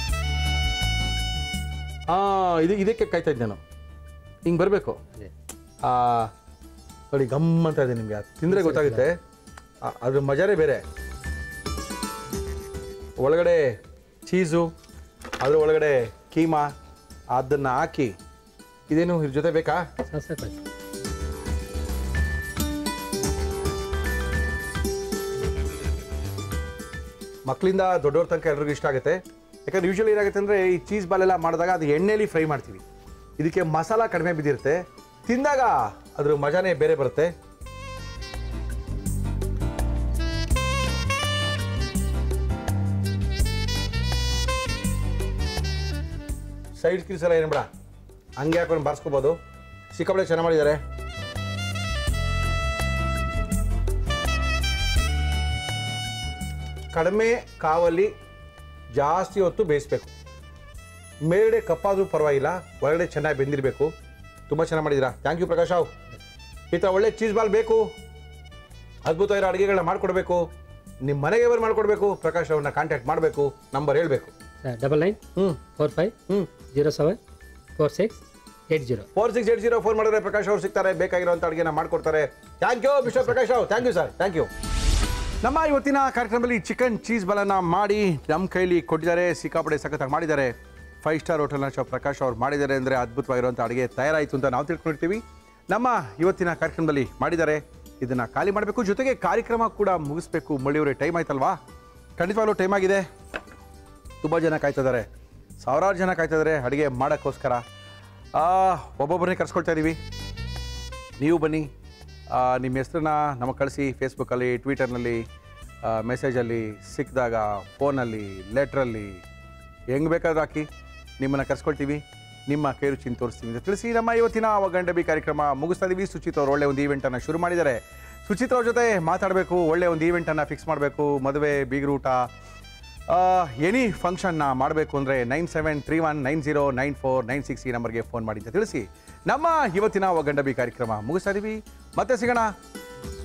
ಆ ಇದು ಇದಕ್ಕೆ ಕಾಯ್ತಾ ಇದ್ದೆ ನಾನು ಹಿಂಗೆ ಬರಬೇಕು ಅದೇ. ನೋಡಿ ಗಮ್ ಅಂತ ಇದೆ ನಿಮಗೆ ತಿಂದರೆ ಗೊತ್ತಾಗುತ್ತೆ ಆ, ಅದ್ರ ಮಜಾನೇ ಬೇರೆ ಒಳಗಡೆ ಚೀಸು ಅದ್ರ ಒಳಗಡೆ ಕೀಮಾ ಅದನ್ನು ಹಾಕಿ ಇದೇನು ಇದ್ರ ಜೊತೆ ಬೇಕಾ ಸಾಕು ಸಾಕು ಆಯ್ತು. ಮಕ್ಕಳಿಂದ ದೊಡ್ಡವ್ರ ತನಕ ಎಲ್ರಿಗೂ ಇಷ್ಟ ಆಗುತ್ತೆ ಯಾಕಂದ್ರೆ ಯೂಶಲಿ ಏನಾಗುತ್ತೆ ಅಂದರೆ ಈ ಚೀಸ್ ಬಾಲೆಲ್ಲ ಮಾಡಿದಾಗ ಅದು ಎಣ್ಣೆಲಿ ಫ್ರೈ ಮಾಡ್ತೀವಿ ಇದಕ್ಕೆ ಮಸಾಲ ಕಡಿಮೆ ಬಿದ್ದಿರುತ್ತೆ ತಿಂದಾಗ ಅದ್ರ ಮಜಾನೇ ಬೇರೆ ಬರುತ್ತೆ ಸೈಡ್ ಕಿಲ್ಸ್ ಎಲ್ಲ ಏನು ಬೇಡ ಹಂಗೆ ಹಾಕೊಂಡು ಬಾರಿಸ್ಕೋಬೋದು ಸಿಕ್ಕಾಪಟ್ಟೆ ಚೆನ್ನಾಗಿ ಮಾಡಿದ್ದಾರೆ ಕಡಿಮೆ ಕಾವಲ್ಲಿ ಜಾಸ್ತಿ ಹೊತ್ತು ಬೇಯಿಸ್ಬೇಕು ಮೇಲ್ಗಡೆ ಕಪ್ಪಾದ್ರೂ ಪರವಾಗಿಲ್ಲ ಒಳಗಡೆ ಚೆನ್ನಾಗಿ ಬೆಂದಿರಬೇಕು ತುಂಬ ಚೆನ್ನಾಗಿ ಮಾಡಿದ್ದೀರಾ ಥ್ಯಾಂಕ್ ಯು ಪ್ರಕಾಶ್ ರಾವ್ ಈ ಥರ ಒಳ್ಳೆ ಚೀಸ್ ಬಾಲ್ ಬೇಕು ಅದ್ಭುತ ಇರೋ ಅಡುಗೆಗಳನ್ನ ಮಾಡಿಕೊಡ್ಬೇಕು ನಿಮ್ಮ ಮನೆಗೆ ಬರ್ ಮಾಡಿಕೊಡ್ಬೇಕು ಪ್ರಕಾಶ್ ಅವ್ರನ್ನ ಕಾಂಟ್ಯಾಕ್ಟ್ ಮಾಡಬೇಕು ನಂಬರ್ ಹೇಳಬೇಕು sir double nine hmm four five hmm zero seven four six eight zero four six eight zero phone ಮಾಡಿದ್ರೆ ಪ್ರಕಾಶ್ ಅವ್ರು ಸಿಗ್ತಾರೆ ಬೇಕಾಗಿರೋಂಥ ಅಡುಗೆನ ಮಾಡ್ಕೊಡ್ತಾರೆ thank you mister Prakash Rao thank you sir thank you ನಮ್ಮ ಇವತ್ತಿನ ಕಾರ್ಯಕ್ರಮದಲ್ಲಿ ಚಿಕನ್ ಚೀಸ್ ಬಲನ ಮಾಡಿ ನಮ್ಮ ಕೈಲಿ ಕೊಟ್ಟಿದ್ದಾರೆ ಸಿಕ್ಕಾಪಡೆ ಸಖತ್ತಾಗಿ ಮಾಡಿದ್ದಾರೆ ಫೈವ್ ಸ್ಟಾರ್ ಹೋಟೆಲ್ನ ಶೋ ಪ್ರಕಾಶ್ ಅವ್ರು ಮಾಡಿದ್ದಾರೆ ಅಂದರೆ ಅದ್ಭುತವಾಗಿರುವಂಥ ಅಡುಗೆ ತಯಾರಾಯಿತು ಅಂತ ನಾವು ತಿಳ್ಕೊಂಡಿರ್ತೀವಿ ನಮ್ಮ ಇವತ್ತಿನ ಕಾರ್ಯಕ್ರಮದಲ್ಲಿ ಮಾಡಿದ್ದಾರೆ ಇದನ್ನು ಖಾಲಿ ಮಾಡಬೇಕು ಜೊತೆಗೆ ಕಾರ್ಯಕ್ರಮ ಕೂಡ ಮುಗಿಸ್ಬೇಕು ಮಳ್ಳಿಯವರೇ ಟೈಮ್ ಆಯ್ತಲ್ವಾ ಖಂಡಿತವಾಗ್ಲೂ ಟೈಮ್ ಆಗಿದೆ ತುಂಬ ಜನ ಕಾಯ್ತಾ ಇದ್ದಾರೆ ಸಾವಿರಾರು ಜನ ಕಾಯ್ತಾ ಇದ್ದಾರೆ ಅಡುಗೆ ಮಾಡೋಕ್ಕೋಸ್ಕರ ಒಬ್ಬೊಬ್ಬರನ್ನೇ ಕರ್ಸ್ಕೊಳ್ತಾ ಇದ್ದೀವಿ ನೀವು ಬನ್ನಿ ಆ, ನಿಮ್ಮ ಹೆಸರನ್ನ ನಮಗೆ ಕಳಿಸಿ ಫೇಸ್ಬುಕ್ಕಲ್ಲಿ ಟ್ವಿಟರ್ನಲ್ಲಿ ಮೆಸೇಜಲ್ಲಿ ಸಿಕ್ಕಿದಾಗ ಫೋನಲ್ಲಿ ಲೆಟ್ರಲ್ಲಿ ಹೆಂಗೆ ಬೇಕಾದ್ರೂ ಹಾಕಿ ನಿಮ್ಮನ್ನು ಕರ್ಸ್ಕೊಳ್ತೀವಿ ನಿಮ್ಮ ಕೈ ರುಚಿನ ತೋರಿಸ್ತೀವಿ ಅಂತ ತಿಳಿಸಿ ನಮ್ಮ ಇವತ್ತಿನ ಒಗ್ಗಂಡಬಿ ಕಾರ್ಯಕ್ರಮ ಮುಗಿಸ್ತಾ ಇದೀವಿ ಸುಚಿತ್ ಅವರು ಒಳ್ಳೆ ಒಂದು ಈವೆಂಟನ್ನು ಶುರು ಮಾಡಿದ್ದಾರೆ ಸುಚಿತ್ ಅವ್ರ ಜೊತೆ ಮಾತಾಡಬೇಕು ಒಳ್ಳೆ ಒಂದು ಈವೆಂಟನ್ನು ಫಿಕ್ಸ್ ಮಾಡಬೇಕು ಮದುವೆ ಬೀಗ್ರೂಟ ಎನಿ ಫಂಕ್ಷನ್ನ ಮಾಡಬೇಕು ಅಂದರೆ nine seven three one nine zero nine four nine six ಈ ನಂಬರ್ಗೆ ಫೋನ್ ಮಾಡಿ ಅಂತ ತಿಳಿಸಿ ನಮ್ಮ ಇವತ್ತಿನ ಒಗ್ಗಂಡಬಿ ಕಾರ್ಯಕ್ರಮ ಮುಗಿಸ್ತಾ ಇದೀವಿ ಮತ್ತೆ ಸಿಗೋಣ